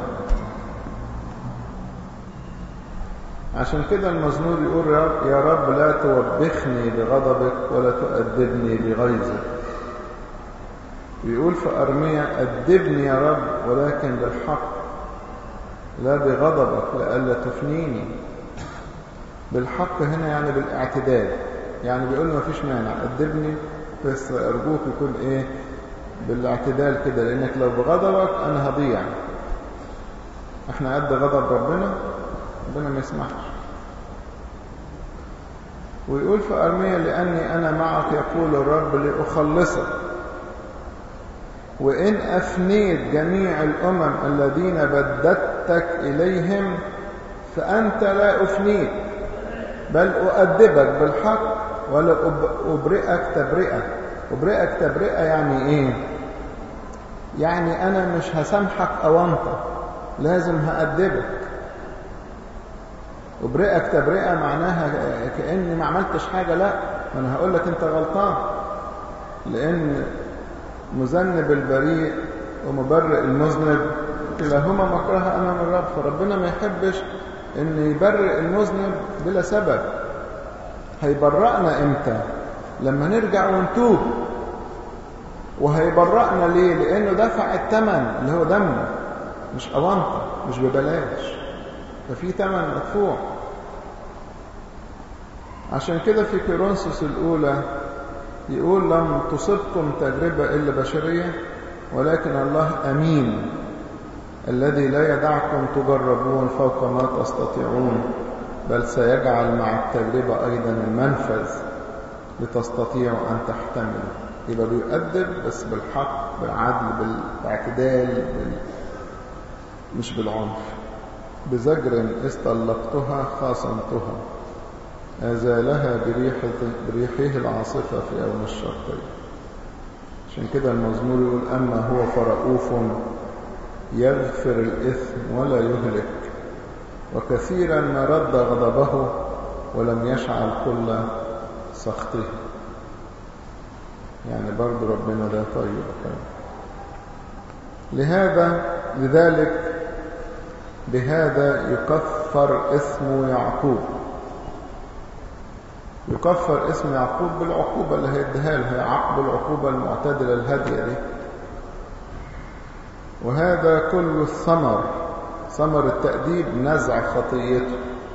عشان كده المزمور يقول يا رب لا توبخني بغضبك ولا تؤدبني بغيظك ويقول في أرمية أدبني يا رب ولكن بالحق لا بغضبك لئلا تفنيني بالحق هنا يعني بالاعتدال يعني بيقول له مفيش مانع أدبني بس أرجوك يكون إيه بالاعتدال كده لأنك لو بغضبك أنا هضيع احنا قد غضب ربنا ربنا ما يسمحش ويقول في أرمية لأني أنا معك يقول الرب لأخلصك وإن أفنيت جميع الأمم الذين بددتك إليهم فأنت لا أفنيك بل أؤدبك بالحق ولا أبرئك تبرئة أبرئك تبرئة يعني إيه يعني أنا مش هسامحك أونطة لازم هأدبك أبرئك تبرئة معناها كأني ما عملتش حاجة لا أنا هقول لك أنت غلطان لأن مذنب البريء ومبرئ المذنب كلاهما مكرهة أمام الرب فربنا ما يحبش أن يبرئ المذنب بلا سبب هيبرأنا إمتى لما نرجع ونتوب وهيبرأنا ليه لأنه دفع الثمن اللي هو دمه مش أونطة مش ببلاش ففي ثمن مدفوع عشان كده في كورنثوس الأولى يقول لم تصبكم تجربة إلا بشرية ولكن الله أمين الذي لا يدعكم تجربون فوق ما تستطيعون بل سيجعل مع التجربة أيضا المنفذ لتستطيعوا أن تحتملوا يبقى بيؤدب بس بالحق بالعدل بالاعتدال بال... مش بالعنف بزجر استلقتها خاصمتها أزالها بريحة بريحه العاصفة في يوم الشرقية عشان كده المزمور يقول أما هو فرؤوف يغفر الإثم ولا يهلك وكثيرا ما رد غضبه ولم يشعل كل سخطه يعني برضو ربنا ده طيب كان لهذا لذلك بهذا يكفر اسم يعقوب يكفر اسم يعقوب بالعقوبة اللي هيديها له هي عقب العقوبة المعتدلة الهادية دي وهذا كل الثمر ثمر التأديب نزع خطيته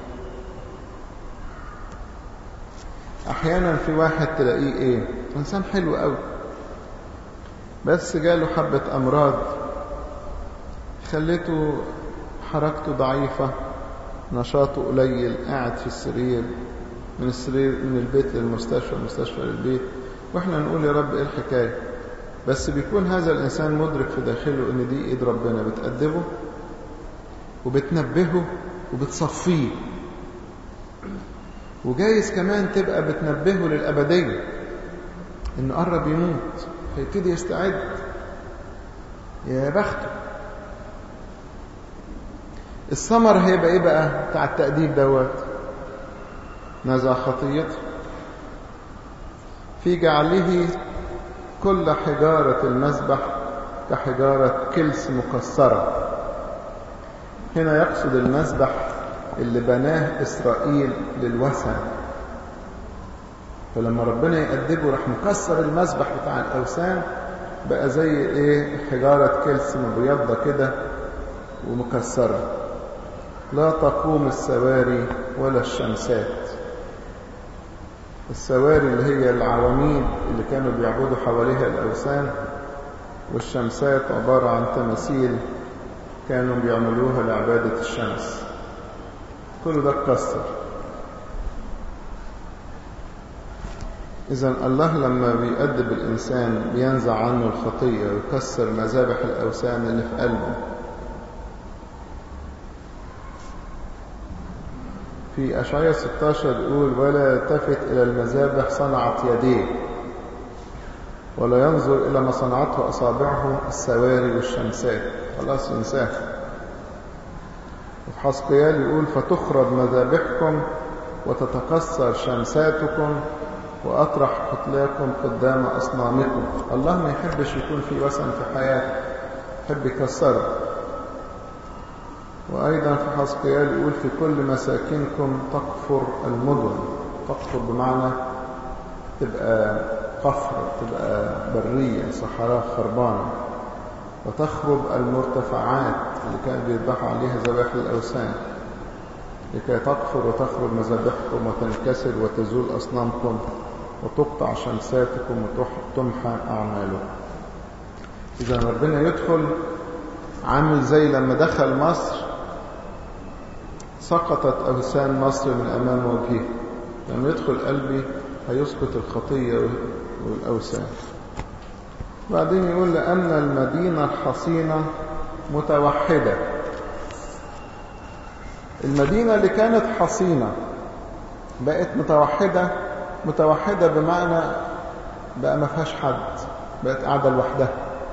أحيانا في واحد تلاقيه إيه إنسان حلو قوي بس جاله حبة أمراض خلته حركته ضعيفة نشاطه قليل قاعد في السرير من السرير من البيت للمستشفى المستشفى للبيت واحنا نقول يا رب ايه الحكاية بس بيكون هذا الإنسان مدرك في داخله ان دي ايد ربنا بتأدبه وبتنبهه وبتصفيه وجايز كمان تبقى بتنبهه للأبدية انه قرب يموت فيبتدي يستعد يا بخته الثمر هيبقى ايه بقى بتاع التأديب دوت نزع خطيته في جعله كل حجارة المسبح كحجارة كلس مكسرة هنا يقصد المسبح اللي بناه إسرائيل للوثن فلما ربنا يأدبه راح مكسر المسبح بتاع الأوثان بقى زي ايه حجارة كلس مبيضة كده ومكسرة لا تقوم السواري ولا الشمسات السواري اللي هي العواميد اللي كانوا بيعبدوا حواليها الأوثان والشمسات عبارة عن تماثيل كانوا بيعملوها لعبادة الشمس كل ده اتكسر إذا الله لما بيأدب الإنسان بينزع عنه الخطية ويكسر مذابح الأوثان اللي في قلبه في أشعية 16 يقول ولا يلتفت إلى المذابح صنعت يديه ولا ينظر إلى ما صنعته أصابعه السواري والشمسات خلاص ينساه وفي حسقيال يقول فتخرب مذابحكم وتتكسر شمساتكم وأطرح قتلاكم قدام أصنامكم الله ما يحبش يكون في وثن في حياته يحب يكسره وأيضا في حسقيال يقول في كل مساكنكم تكفر المدن تكفر بمعنى تبقى قفر تبقى برية صحراء خربانة وتخرب المرتفعات اللي كان بيذبحوا عليها ذبائح الأوثان لكي تكفر وتخرب مذابحكم وتنكسر وتزول أصنامكم وتقطع شمساتكم وتمحى أعمالكم إذا ربنا يدخل عامل زي لما دخل مصر سقطت أوثان مصر من أمام وجهه لما يدخل قلبي هيسقط الخطية والأوثان بعدين يقول لأن المدينة الحصينة متوحدة المدينة اللي كانت حصينة بقت متوحدة متوحدة بمعنى بقى ما فيهاش حد بقت قاعدة لوحدها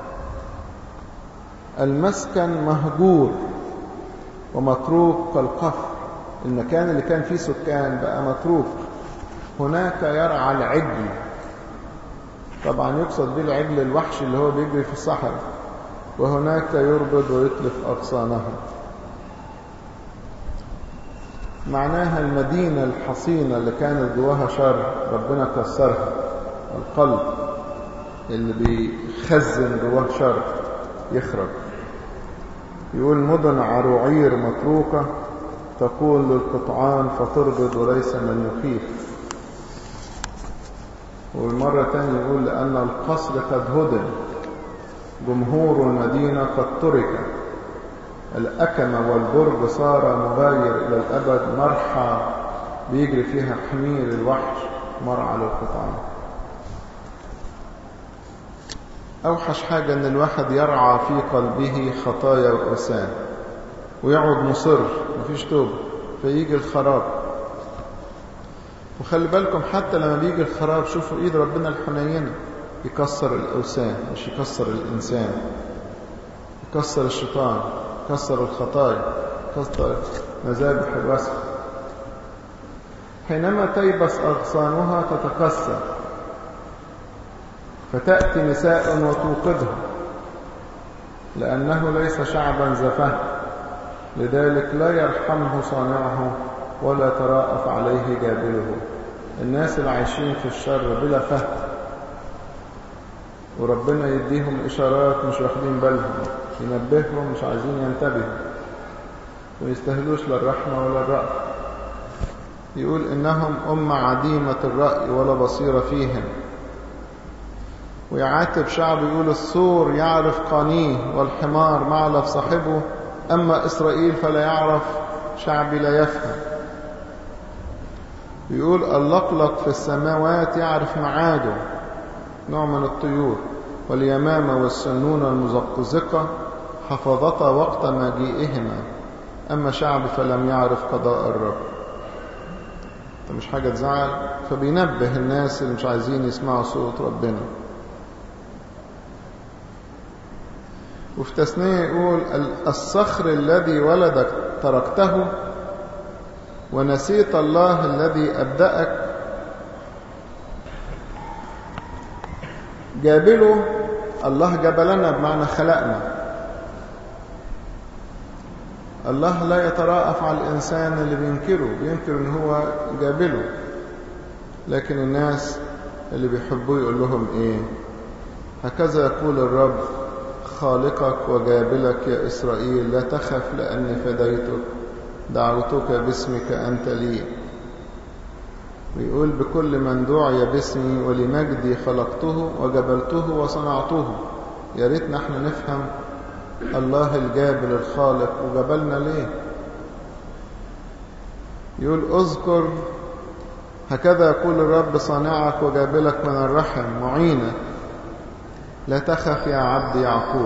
المسكن مهجور ومتروك كالقفر المكان اللي كان فيه سكان بقى متروك هناك يرعى العجل طبعا يقصد به العجل الوحش اللي هو بيجري في الصحراء وهناك يربض ويتلف أغصانها معناها المدينة الحصينة اللي كانت جواها شر ربنا كسرها القلب اللي بيخزن جواه شر يخرج يقول مدن عروعير متروكة تقول للقطعان فتربض وليس من يخيف والمرة تانية يقول لأن القصر قد هدم جمهور المدينة قد ترك الأكمة والبرج صار مغاير إلى الأبد مرحى بيجري فيها حمير الوحش مرعى للقطعان أوحش حاجة أن الواحد يرعى في قلبه خطايا وأوثان ويقعد مصر مفيش توبة فيجي الخراب وخلي بالكم حتى لما بيجي الخراب شوفوا ايد ربنا الحنينة يكسر الأوثان مش يكسر الإنسان يكسر الشيطان يكسر الخطايا يكسر مذابح الوسخ حينما تيبس أغصانها تتكسر فتأتي نساء وتوقدها لأنه ليس شعبا زفه لذلك لا يرحمه صانعه ولا تراءف عليه جابله الناس اللي عايشين في الشر بلا فهم وربنا يديهم إشارات مش واخدين بالهم ينبههم مش عايزين ينتبهوا ويستهلوش لا الرحمة ولا الرأي يقول إنهم أمة عديمة الرأي ولا بصيرة فيهم ويعاتب شعب يقول السور يعرف قانيه والحمار معلف صاحبه أما إسرائيل فلا يعرف شعبي لا يفهم يقول اللقلق في السماوات يعرف معاده نوع من الطيور واليمامة والسنون المزقزقة حفظتا وقت مجيئهما أما شعب فلم يعرف قضاء الرب ده مش حاجة تزعل فبينبه الناس اللي مش عايزين يسمعوا صوت ربنا وفي تثنية يقول الصخر الذي ولدك تركته ونسيت الله الذي أبدأك جابله الله جبلنا بمعنى خلقنا الله لا يتراءف على الإنسان اللي بينكره بينكر ان هو جابله لكن الناس اللي بيحبوه يقول لهم ايه هكذا يقول الرب خالقك وجابلك يا إسرائيل لا تخف لأني فديتك دعوتك باسمك أنت لي ويقول بكل من دعي باسمي ولمجدي خلقته وجبلته وصنعته يا ريتنا احنا نفهم الله الجابل الخالق وجبلنا ليه يقول اذكر هكذا يقول الرب صانعك وجابلك من الرحم معينك لا تخف يا عبد يعقوب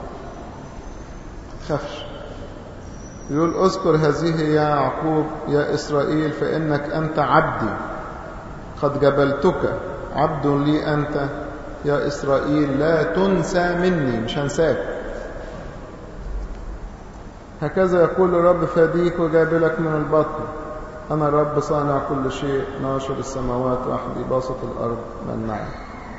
تخافش يقول اذكر هذه يا يعقوب يا إسرائيل فإنك أنت عبدي قد جبلتك عبد لي أنت يا إسرائيل لا تنسى مني مش هنساك هكذا يقول الرب فاديك وجابلك من البطن أنا الرب صانع كل شيء ناشر السماوات وحدي باسط الأرض من معي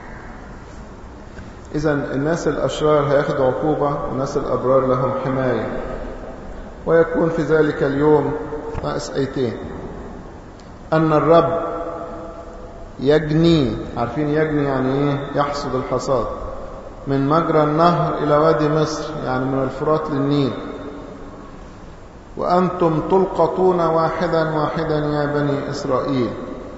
إذا الناس الأشرار هياخدوا عقوبة والناس الأبرار لهم حماية ويكون في ذلك اليوم ناقص أيتين أن الرب يجني عارفين يجني يعني إيه يحصد الحصاد من مجرى النهر إلى وادي مصر يعني من الفرات للنيل وأنتم تلقطون واحدا واحدا يا بني إسرائيل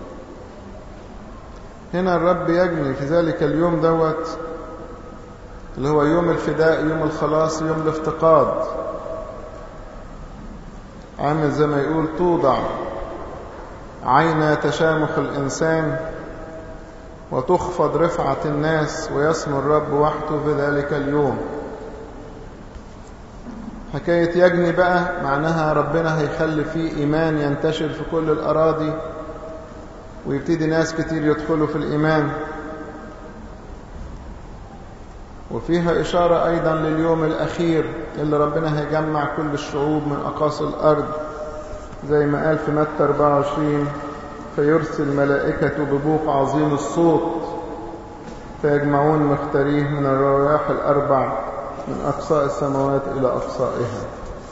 هنا الرب يجني في ذلك اليوم دوت اللي هو يوم الفداء يوم الخلاص يوم الافتقاد عامل زي ما يقول توضع عين تشامخ الإنسان وتخفض رفعة الناس ويسمو الرب وحده في ذلك اليوم حكاية يجني بقى معناها ربنا هيخلي فيه إيمان ينتشر في كل الأراضي ويبتدي ناس كتير يدخلوا في الإيمان وفيها إشارة أيضا لليوم الأخير اللي ربنا هيجمع كل الشعوب من أقاصي الأرض زي ما قال في متى 24 فيرسل ملائكة ببوق عظيم الصوت فيجمعون مختاريه من الروايح الأربع من أقصاء السماوات إلى أقصائها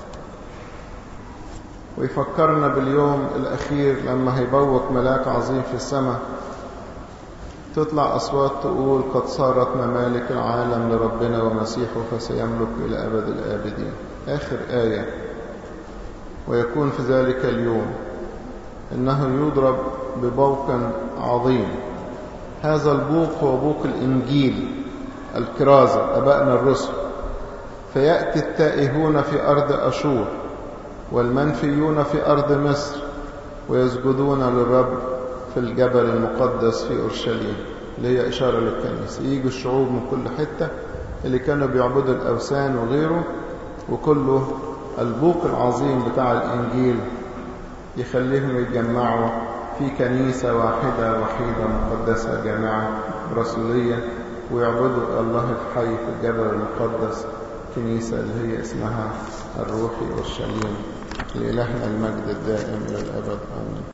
ويفكرنا باليوم الأخير لما هيبوق ملاك عظيم في السماء تطلع أصوات تقول قد صارت ممالك العالم لربنا ومسيحه فسيملك إلى أبد الآبدين آخر آية ويكون في ذلك اليوم إنه يضرب ببوق عظيم هذا البوق هو بوق الإنجيل الكرازة أبائنا الرسل فيأتي التائهون في أرض أشور والمنفيون في أرض مصر ويسجدون للرب في الجبل المقدس في أورشليم اللي هي إشارة للكنيسة يجوا الشعوب من كل حتة اللي كانوا بيعبدوا الأوثان وغيره وكله البوق العظيم بتاع الإنجيل يخليهم يتجمعوا في كنيسة واحدة وحيدة مقدسة جامعة رسولية ويعبدوا الله الحي في الجبل المقدس كنيسة اللي هي اسمها الروحي أورشليم لإلهنا المجد الدائم إلى الأبد آمين